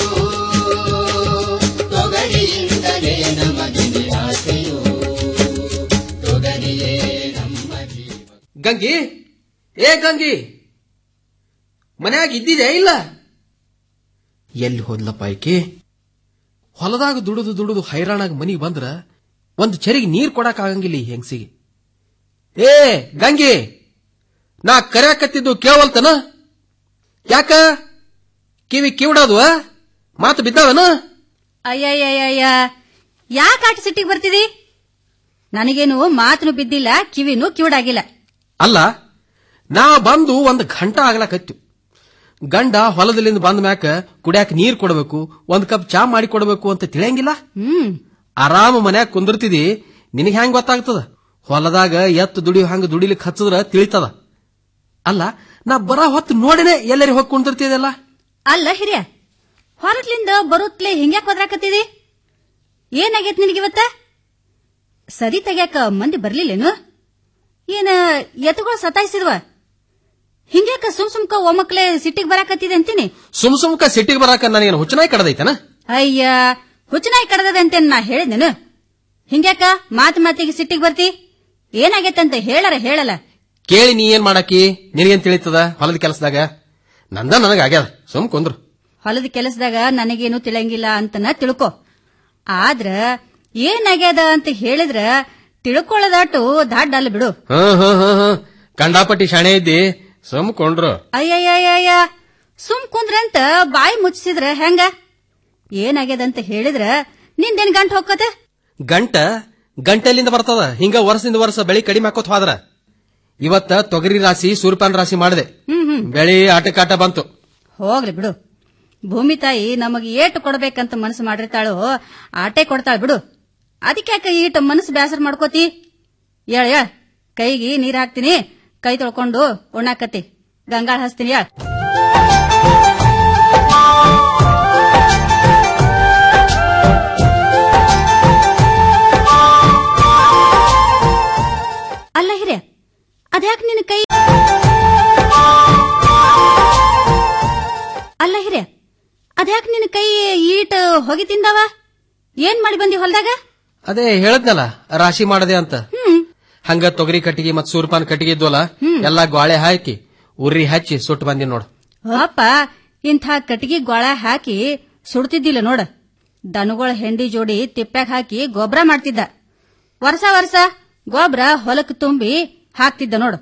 ತೊಗರಿಯಿಂದಲೇ ನಮಗೆ ನಿರಾಸೆಯು ತೊಗರಿಯೇ ನಮ್ಮ ಗಂಗಿ ಏ ಗಂಗಿ ಮನ್ಯಾಗ ಇದ್ದಿದೆ ಇಲ್ಲ ಎಲ್ಲಿ ಹೋದ್ಲಪ್ಪ ಆಯ್ಕೆ ಹೊಲದಾಗ ದುಡಿದು ದುಡಿದು ಹೈರಾಣಾಗ ಮನಿಗೆ ಬಂದ್ರ ಒಂದ್ ಚರಿಗೆ ನೀರ್ ಕೊಡಕ್ ಆಗಂಗಿಲ್ಲ ಈ ಹೆಂಗಸಿಗೆ ಏ ಗಂಗಿ ನಾ ಕರ್ಯಾಕತ್ತಿದ್ದು ಕೇವಲ್ತನ ಯಾಕ ಕಿವಿ ಕಿವಿಡೋದು ಮಾತು ಬಿದ್ದಾವನ ಅಯ್ಯಯ್ಯಯ್ಯ ಯಾಕೆ ಆಟ ಸಿಟ್ಟಿಗೆ ಬರ್ತಿದಿ ನನಗೇನು ಮಾತನು ಬಿದ್ದಿಲ್ಲ ಕಿವಿನೂ ಕಿವಿಡಾಗಿಲ್ಲ ಅಲ್ಲ ನಾ ಬಂದು ಒಂದ್ ಗಂಟ ಆಗ್ಲಾಕತ್ತು ಗಂಡ ಹೊಲದಲ್ಲಿಂದ ಬಂದ ಮ್ಯಾಕ ಕುಡ್ಯಾಕ ನೀರ್ ಕೊಡಬೇಕು ಒಂದ್ ಕಪ್ ಚಾ ಮಾಡಿ ಕೊಡಬೇಕು ಅಂತ ತಿಳಿಯಂಗಿಲ್ಲ ಹ್ಮ್ ಆರಾಮ ಮನ್ಯಾಗ ಕುಂದಿರ್ತಿದಿ ನಿನಗೆ ಹೆಂಗ್ ಗೊತ್ತಾಗ್ತದ ಹೊಲದಾಗ ಎತ್ತು ದುಡಿಯೋ ಹಂಗ ದುಡಿಲಿಕ್ ಹಚ್ಚದ್ರ ತಿಳಿತದ ಅಲ್ಲ ನಾ ಬರ ಹೊತ್ತು ನೋಡಿನೇ ಎಲ್ಲರಿ ಹೋಗಿ ಕುಂದಿರ್ತಿದೆಲ್ಲ ಅಲ್ಲ ಹಿರಿಯ ಹೊರಗ್ಲಿಂದ ಬರುತ್ತಲೇ ಹಿಂಗ್ಯಾಕ್ ಒದ್ರಾಕತ್ತಿದಿ ಏನಾಗೈತ್ ನಿನಗಿವತ್ತ ಸದಿ ತೆಗ್ಯಾಕ ಮಂದಿ ಬರ್ಲಿಲ್ಲೇನು ಏನ ಎತ್ತುಗಳು ಸತಾಯಿಸಿದ್ವ ಹಿಂಗ್ಯಾಕ ಸುಮ್ ಸುಮ್ಕ ಒಮ್ಮಕ್ಲೆ ಸಿಟ್ಟಿಗೆ ಬರಾಕತ್ತಿದೆ ಅಂತೀನಿ ಸುಮ್ ಸುಮ್ಕ ಸಿಟ್ಟಿಗೆ ಬರಾಕ ನನಗೇನು ಹುಚ್ಚನಾಯಿ ಕಡದೈತನ ಅಯ್ಯ ಹುಚ್ಚನಾಯಿ ಕಡದದ ಅಂತ ನಾ ಹೇಳಿದ್ನೇನು ಹಿಂಗ್ಯಾಕ ಮಾತ್ ಮಾತಿಗೆ ಸಿಟ್ಟಿಗೆ ಬರ್ತಿ ಏನಾಗೈತಂತ ಹೇಳರ ಹೇಳಲ್ಲ ಕೇಳಿ ನೀ ಏನ್ ಮಾಡಾಕಿ ನಿನಗೇನ್ ತಿಳಿತದ ಹೊಲದ ಕೆಲಸದಾಗ ನಂದ ನನಗ ಆಗ್ಯಾದ ಸುಮ್ ಕುಂದ್ರು ಹೊಲದ ಕೆಲಸದಾಗ ನನಗೇನು ತಿಳಂಗಿಲ್ಲ ಅಂತನ ತಿಳ್ಕೊ ಆದ್ರ ಏನಾಗ್ಯದ ಅಂತ ಹೇಳಿದ್ರ ತಿಳ್ಕೊಳ್ಳೋದಾಟು ದಾಡ್ ಅಲ್ಲ ಬಿಡು ಹ್ಮ್ ಹ್ಮ್ ಹ್ಮ್ ಹ್ಮ್ ಕಂಡಾಪಟ್ಟಿ ಶಾಣೆ ಇದ್ದಿ ಸುಮ್ ಕೊಂಡ್ರು ಅಯ್ಯಯ್ಯಯ್ಯ ಸುಮ್ ಕುಂದ್ರಂತ ಬಾಯಿ ಮುಚ್ಚಿಸಿದ್ರ ಹೆಂಗ ಏನಾಗ್ಯದಂತ ಹೇಳಿದ್ರ ನಿಂದೇನ್ ಗಂಟ್ ಹೋಗತ್ತೆ ಗಂಟ ಗಂಟೆಲಿಂದ ಬರ್ತದ ಹಿಂಗ ವರ್ಷದಿಂದ ವರ್ಷ ಬೆಳಿ ಕಡಿಮೆ ಹಾಕೋತ್ ಹೋದ್ರ ಇವತ್ತ ತೊಗರಿ ರಾಶಿ ಸೂರ್ಯಪಾನ ರಾಶಿ ಮಾಡಿದೆ ಹ್ಮ್ ಹ್ಮ್ ಬೆಳಿ ಆಟಕಾಟ ಬಂತು ಹೋಗ್ಲಿ ಬಿಡು ಭೂಮಿ ತಾಯಿ ನಮಗೆ ಏಟು ಕೊಡ್ಬೇಕಂತ ಮನಸ್ಸು ಮಾಡಿರ್ತಾಳು ಆಟೆ ಕೊಡ್ತಾಳ ಬಿಡು ಅದಕ್ಯಾಕ ಈಟ ಮನಸ್ಸು ಬೇಸರ ಮಾಡ್ಕೋತಿ ಹೇಳ್ ಹೇಳ್ ಕೈಗೆ ನೀರ್ ಹಾಕ್ತೀನಿ ಕೈ ತೊಳ್ಕೊಂಡು ಉಣ್ಣಾಕತಿ ಗಂಗಾಳ ಹಚ್ತೀನಿ ಹೇಳ್ ಅಲ್ಲ ಹಿರಿಯ ಅದ್ಯಾಕ್ ನಿನ್ನ ಕೈ ಅಲ್ಲ ಹಿರಿಯ ಅದ್ಯಾಕ್ ನಿನ್ನ ಕೈ ಈಟ ಹೊಗೆ ತಿಂದವ ಏನ್ ಮಾಡಿ ಬಂದಿ ಹೊಲ್ದಾಗ ಅದೇ ಹೇಳದ್ನಲ್ಲ ರಾಶಿ ಮಾಡದೆ ಅಂತ ಹಂಗ ತೊಗರಿ ಕಟ್ಟಿಗೆ ಮತ್ ಸೂರ್ಯಪಾನ ಕಟ್ಟಿಗೆ ಇದ್ವಲ್ಲ ಎಲ್ಲಾ ಗ್ವಾಳೆ ಹಾಕಿ ಉರ್ರಿ ಹಚ್ಚಿ ಸುಟ್ಟು ಬಂದಿ ನೋಡು ಅಪ್ಪ ಇಂಥ ಕಟ್ಟಿಗೆ ಗೋಳ ಹಾಕಿ ಸುಡ್ತಿದ್ದಿಲ್ಲ ನೋಡ ದನಗಳ ಹೆಂಡಿ ಜೋಡಿ ತಿಪ್ಪ್ಯಾಗ ಹಾಕಿ ಗೊಬ್ಬರ ಮಾಡ್ತಿದ್ದ ವರ್ಷ ವರ್ಷ ಗೊಬ್ಬರ ಹೊಲಕ್ ತುಂಬಿ ಹಾಕ್ತಿದ್ದ ನೋಡು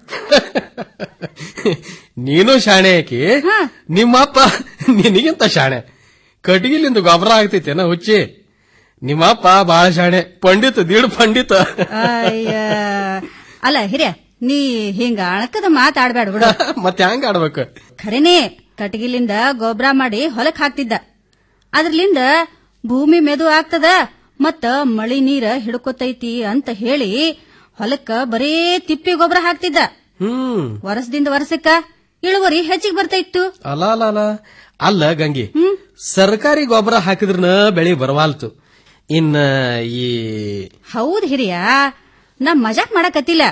ನೀನು ಶಾಣೆ ಆಕಿ ನಿಮ್ಮಪ್ಪ ನಿನಗಿಂತ ಶಾಣೆ ಕಟ್ಟಿಗಿಲಿಂದ ಗೊಬ್ಬರ ಆಗ್ತೈತೇನ ಹುಚ್ಚಿ ನಿಮ್ಮಪ್ಪ ಬಾಳ ಶಾಣೆ ಪಂಡಿತ ದೀಡ್ ಪಂಡಿತ ಅಯ್ಯ ಅಲ್ಲ ಹಿರಿಯ ನೀ ಹಿಂಗ ಅಣಕದ ಮಾತಾಡ್ಬೇಡ ಬಿಡು ಮತ್ತೆ ಹೆಂಗ ಆಡ್ಬೇಕು ಖರೇನೆ ಕಟಗಿಲಿಂದ ಗೊಬ್ಬರ ಮಾಡಿ ಹೊಲಕ್ ಹಾಕ್ತಿದ್ದ ಅದ್ರಲಿಂದ ಭೂಮಿ ಮೆದು ಆಗ್ತದ ಮತ್ತ ಮಳಿ ನೀರ ಹಿಡ್ಕೊತೈತಿ ಅಂತ ಹೇಳಿ ಹೊಲಕ್ಕ ಬರೇ ತಿಪ್ಪಿ ಗೊಬ್ಬರ ಹಾಕ್ತಿದ್ದ ಹ್ಮ್ ವರ್ಷದಿಂದ ವರ್ಷಕ್ಕ ಇಳುವರಿ ಹೆಚ್ಚಿಗೆ ಬರ್ತಾಯಿತ್ತು ಅಲ್ಲ ಅಲ್ಲ ಅಲ್ಲ ಅಲ್ಲ ಗಂಗಿ ಸರ್ಕಾರಿ ಗೊಬ್ಬರ ಹಾಕಿದ್ರನ ಬೆಳಿ ಬರವಾಲ್ತು ಇನ್ನ ಈ ಹೌದ್ ಹಿರಿಯ ನಾ ಮಜಾಕ್ ಮಾಡಕತ್ತಿಲ್ಲ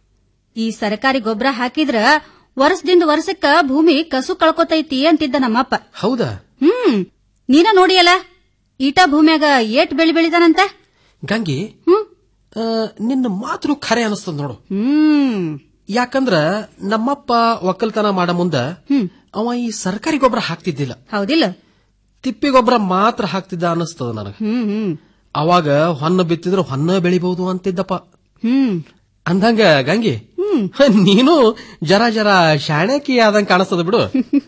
ಈ ಸರ್ಕಾರಿ ಗೊಬ್ಬರ ಹಾಕಿದ್ರ ವರ್ಷದಿಂದ ವರ್ಷಕ್ಕ ಭೂಮಿ ಕಸು ಕಳ್ಕೊತೈತಿ ಅಂತಿದ್ದ ನಮ್ಮಪ್ಪ ಹೌದಾ ಹ್ಮ್ ನೀನ ನೋಡಿಯಲ್ಲ ಈಟ ಭೂಮ್ಯಾಗ ಏಟ್ ಬೆಳಿ ಬೆಳಿತಾನಂತ ಗಂಗಿ ಆ, ನಿನ್ನ ಮಾತು ಖರೆ ಅನಿಸ್ತದ ನೋಡು ಹ್ಮ್ ಯಾಕಂದ್ರ ನಮ್ಮಪ್ಪ ಒಕ್ಕಲ್ತನ ಮಾಡ ಮುಂದ ಅವ ಈ ಸರ್ಕಾರಿ ಗೊಬ್ಬರ ಹಾಕ್ತಿದ್ದಿಲ್ಲ ಹೌದಿಲ್ಲ ತಿಪ್ಪಿ ಗೊಬ್ಬರ ಮಾತ್ರ ಹಾಕ್ತಿದ್ದ ಅನಿಸ್ತದ ನನಗ ಹ್ಮ್ ಹ್ಮ್ ಅವಾಗ ಹೊನ್ನ ಬಿತ್ತಿದ್ರ ಹೊನ್ನ ಬೆಳಿಬಹುದು ಅಂತಿದ್ದಪ್ಪ ಹ್ಮ್ ಅಂದಂಗ ಗಂಗಿ ನೀನು ಜರ ಜರ ಶಾಣಕಿ ಆದಂಗ ಕಾಣಿಸ್ತದ ಬಿಡು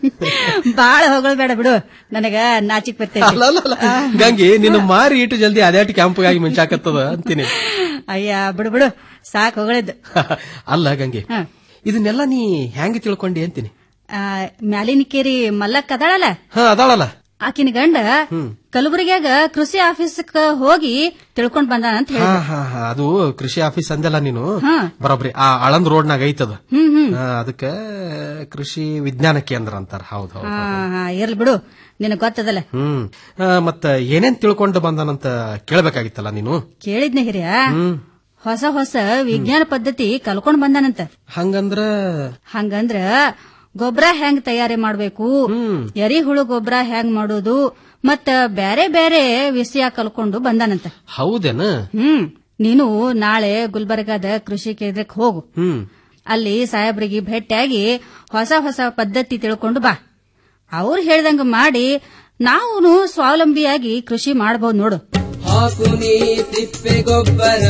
ಬಾಳ ಹೊಗಳ್ಬೇಡ ಬಿಡು ನನಗ ನಾಚಿಕ್ ಬರ್ತೈತಿ ಅಲ್ಲ ಅಲ್ಲ, ಅಲ್ಲ. ಗಂಗಿ ನಿನ್ನ ಮಾರಿ ಇಟ್ಟು ಜಲ್ದಿ ಅದ್ಯಾಟಿ ಕ್ಯಾಂಪ್ಗಾಗಿ ಮುಂಚಾಕತ್ತದ ಅಂತೀನಿ ಅಯ್ಯ ಬಿಡು ಬಿಡು ಸಾಕ್ ಹೊಗಳಿದ್ದು ಅಲ್ಲ ಗಂಗಿ ಇದನ್ನೆಲ್ಲ ನೀ ಹೆಂಗ್ ತಿಳ್ಕೊಂಡಿ ಅಂತೀನಿ ಆ, ಮ್ಯಾಲಿನಕೇರಿ ಮಲ್ಲಕ್ಕ ಅದಾಳಲ್ಲ ಹಾ ಅದಾಳಲ್ಲ ಆಕಿನ ಗಂಡ ಹ್ಮ್ ಕಲಬುರಗಿಯಾಗ ಕೃಷಿ ಆಫೀಸ್ಕ್ ಹೋಗಿ ತಿಳ್ಕೊಂಡ್ ಬಂದಾನ ಅಂತ ಹಾ ಹೇಳಿದ ಹಾ ಹಾ ಅದು ಕೃಷಿ ಆಫೀಸ್ ಅಂದಲ್ಲ ನೀನು ಹಾ. ಬರೋಬ್ರಿ ಆ ಆಳಂದ್ ರೋಡ್ನಾಗ ಐತದ ಹ್ಮ್ ಹ್ಮ್ ಹಾ, ಅದಕ್ಕ ಕೃಷಿ ವಿಜ್ಞಾನ ಕೇಂದ್ರ ಅಂತಾರ ಹೌದ್ ಹೌದ್ ಹಾ ಹಾ ಇರ್ಲಿ ಬಿಡು ನಿನಗ್ ಗೊತ್ತದಲ್ಲ ಹ್ಮ್ ಆ, ಮತ್ತ ಏನೇನ್ ತಿಳ್ಕೊಂಡು ಬಂದಾನಂತ ಕೇಳ್ಬೇಕಾಗಿತ್ತಲ್ಲ ನೀನು ಕೇಳಿದ್ನ ಹಿರಿಯ ಹ್ಮ್ ಹೊಸ ಹೊಸ ವಿಜ್ಞಾನ ಪದ್ಧತಿ ಕಲ್ಕೊಂಡ್ ಬಂದಾನಂತ ಹಂಗಂದ್ರ ಹಂಗಂದ್ರ ಗೊಬ್ಬರ ಹೆಂಗ್ ತಯಾರಿ ಮಾಡ್ಬೇಕು ಎರಿಹುಳು ಗೊಬ್ಬರ ಹೆಂಗ್ ಮಾಡೋದು ಮತ್ತ ಬ್ಯಾರೆ ಬ್ಯಾರೆ ವಿಷಯ ಕಲ್ಕೊಂಡು ಬಂದಾನಂತ ಹೌದೇನ ಹ್ಮ್ ನೀನು ನಾಳೆ ಗುಲ್ಬರ್ಗಾದ ಕೃಷಿ ಕೇಂದ್ರಕ್ಕೆ ಹೋಗು ಹ್ಮ್ ಅಲ್ಲಿ ಸಾಹೇಬ್ರಿಗೆ ಭೇಟಿಯಾಗಿ ಹೊಸ ಹೊಸ ಪದ್ಧತಿ ತಿಳ್ಕೊಂಡು ಬಾ ಅವ್ರು ಹೇಳ್ದಂಗ ಮಾಡಿ ನಾವು ಸ್ವಾವಲಂಬಿಯಾಗಿ ಕೃಷಿ ಮಾಡಬಹುದು ನೋಡು ಹಾಕು ನೀ ತಿಪ್ಪೆ ಗೊಬ್ಬರ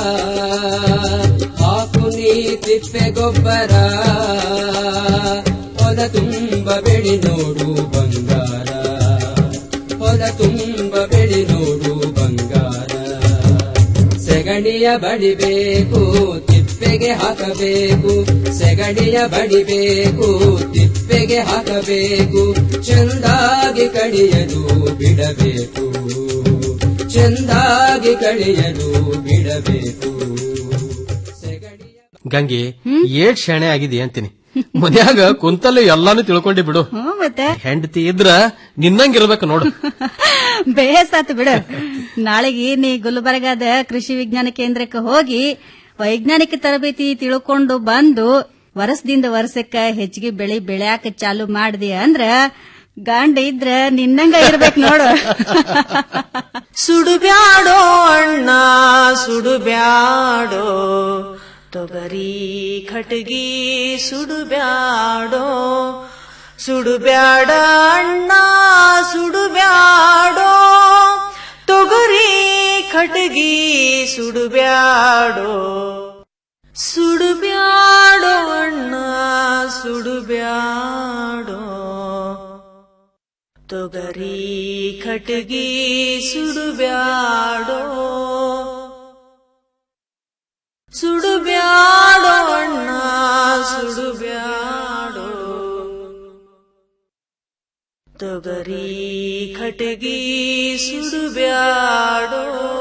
ಹಾಕು ನೀ ತಿಪ್ಪೆ ಗೊಬ್ಬರ ಹೊಲ ತುಂಬ ಬೆಳಿ ನೋಡು ಬಂಗಾರ ಹೊಲ ತುಂಬ ಬೆಳಿ ನೋಡು ಬಂಗಾರ ಸೆಗಣಿಯ ಬಡಿಬೇಕು ತಿಪ್ಪೆಗೆ ಹಾಕಬೇಕು ಸೆಗಣಿಯ ಬಡಿಬೇಕು ತಿಪ್ಪೆಗೆ ಹಾಕಬೇಕು ಚೆಂದಾಗಿ ಕಡಿಯಲು ಬಿಡಬೇಕು ಚೆಂದಾಗಿ ಕಳೆಯಲು ಬಿಡಬೇಕು ಗಂಗಿ ಏಟ್ ಶಾಣೆ ಆಗಿದೆ ಅಂತೀನಿ ಮನ್ಯಾಗ ಕುಂತಲ್ಲೇ ಎಲ್ಲಾನು ತಿಳ್ಕೊಂಡಿ ಬಿಡು ಹ್ಮ್ ಮತ್ತೆ ಹೆಂಡತಿ ಇದ್ರ ನಿನ್ನಂಗಿರ್ಬೇಕು ನೋಡು ಬೇಸಾತು ಬಿಡು ನಾಳೆಗೆ ನೀ ಗುಲ್ಬರ್ಗಾದ ಕೃಷಿ ವಿಜ್ಞಾನ ಕೇಂದ್ರಕ್ಕೆ ಹೋಗಿ ವೈಜ್ಞಾನಿಕ ತರಬೇತಿ ತಿಳ್ಕೊಂಡು ಬಂದು ವರ್ಷದಿಂದ ವರ್ಷಕ್ಕ ಹೆಚ್ಚಿಗೆ ಬೆಳಿ ಬೆಳ್ಯಾಕ ಚಾಲು ಮಾಡ್ದಿ ಅಂದ್ರ ಗಂಡ ಇದ್ರ ನಿನ್ನಂಗ ಇರ್ಬೇಕು ನೋಡು ಸುಡುಬ್ಯಾಡೋ ಅಣ್ಣ ಸುಡುಬ್ಯಾಡೋ ತೊಗರಿ ಖಟಗಿ ಸುಡುಬ್ಯಾಡೋ ಸುಡುಬ್ಯಾಡ ಅಣ್ಣ ಸುಡುಬ್ಯಾಡೋ ತೊಗರಿ ಖಟಗಿ ಸುಡುಬ್ಯಾಡೋ ಸುಡುಬ್ಯಾಡೋ ಅಣ್ಣ ಸುಡುಬ್ಯಾಡೋ ತೊಗರಿ ಖಟಗಿ ಸುಡುಬ್ಯಾಡೋ ಸುಡುಬ್ಯಾಡೋ ಅಣ್ಣ ಸುಡುಬ್ಯಾಡೋ ತೊಗರಿ ಖಟಗಿ ಸುಡುಬ್ಯಾಡೋ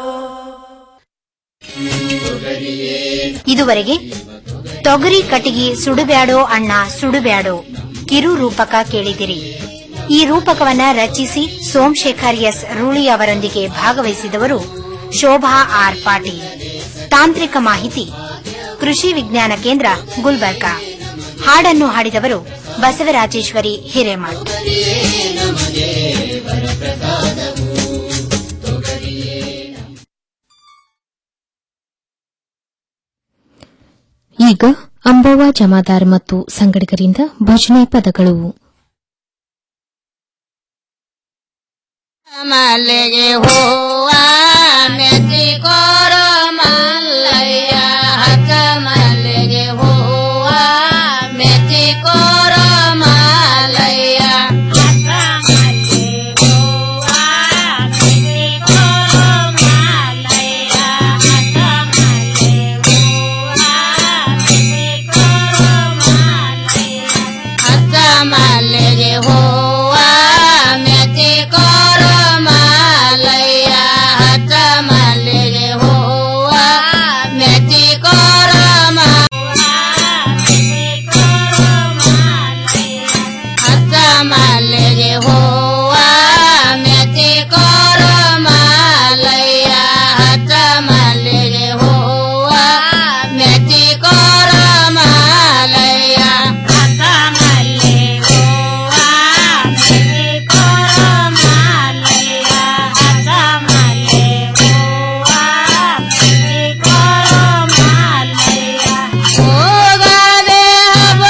ಇದುವರೆಗೆ ತೊಗರಿ ಕಟಿಗಿ ಸುಡುಬ್ಯಾಡೋ ಅಣ್ಣ ಸುಡುಬ್ಯಾಡೋ ಕಿರು ರೂಪಕ ಕೇಳಿದಿರಿ ಈ ರೂಪಕವನ್ನ ರಚಿಸಿ ಸೋಮಶೇಖರ್ ಎಸ್ ರೂಳಿ ಅವರೊಂದಿಗೆ ಭಾಗವಹಿಸಿದವರು ಶೋಭಾ ಆರ್ ಪಾಟೀಲ್ ತಾಂತ್ರಿಕ ಮಾಹಿತಿ ಕೃಷಿ ವಿಜ್ಞಾನ ಕೇಂದ್ರ ಗುಲ್ಬರ್ಗಾ ಹಾಡನ್ನು ಹಾಡಿದವರು ಬಸವರಾಜೇಶ್ವರಿ ಹಿರೇಮಠ್ ಈಗ ಅಂಬವ್ವ ಜಮಾದಾರ್ ಮತ್ತು ಸಂಗಡಿಗರಿಂದ ಭಜನೆ ಪದಗಳು ಮಲ್ಲಿಗೆ ಹೂವ ಮೆಚ್ಚಿ ಕೋರ ಮಲ್ಲಯ್ಯ ಹಚ್ಚ ಮಲ್ಲಿಗೆ ಹೂವ ಮೆಚ್ಚಿ ಕೋರ ಮಲ್ಲಯ್ಯ ಹಚ್ಚ ಮಲ್ಲಿಗೆ ಹೂವ ಮೆಚ್ಚಿ ಕೋರ ಮಲ್ಲಯ್ಯ ಹಚ್ಚ ಮಲ್ಲಿಗೆ ಹೂವ ಮೆಚ್ಚಿ ಕೋರ ಮಲ್ಲಯ್ಯ ಹಚ್ಚ ಮಲ್ಲಿಗೆ ಹೂವ ಮೆಚ್ಚಿ ಕೋರ ಮಾಲಯ್ಯ ಹಚ್ಚ ಮಲ್ಲಿಗೆ ಹೂವ ಮೆಚ್ಚಿ ಕೋರ ಹಚ್ಚ ಮಲ್ಲಿಗೆ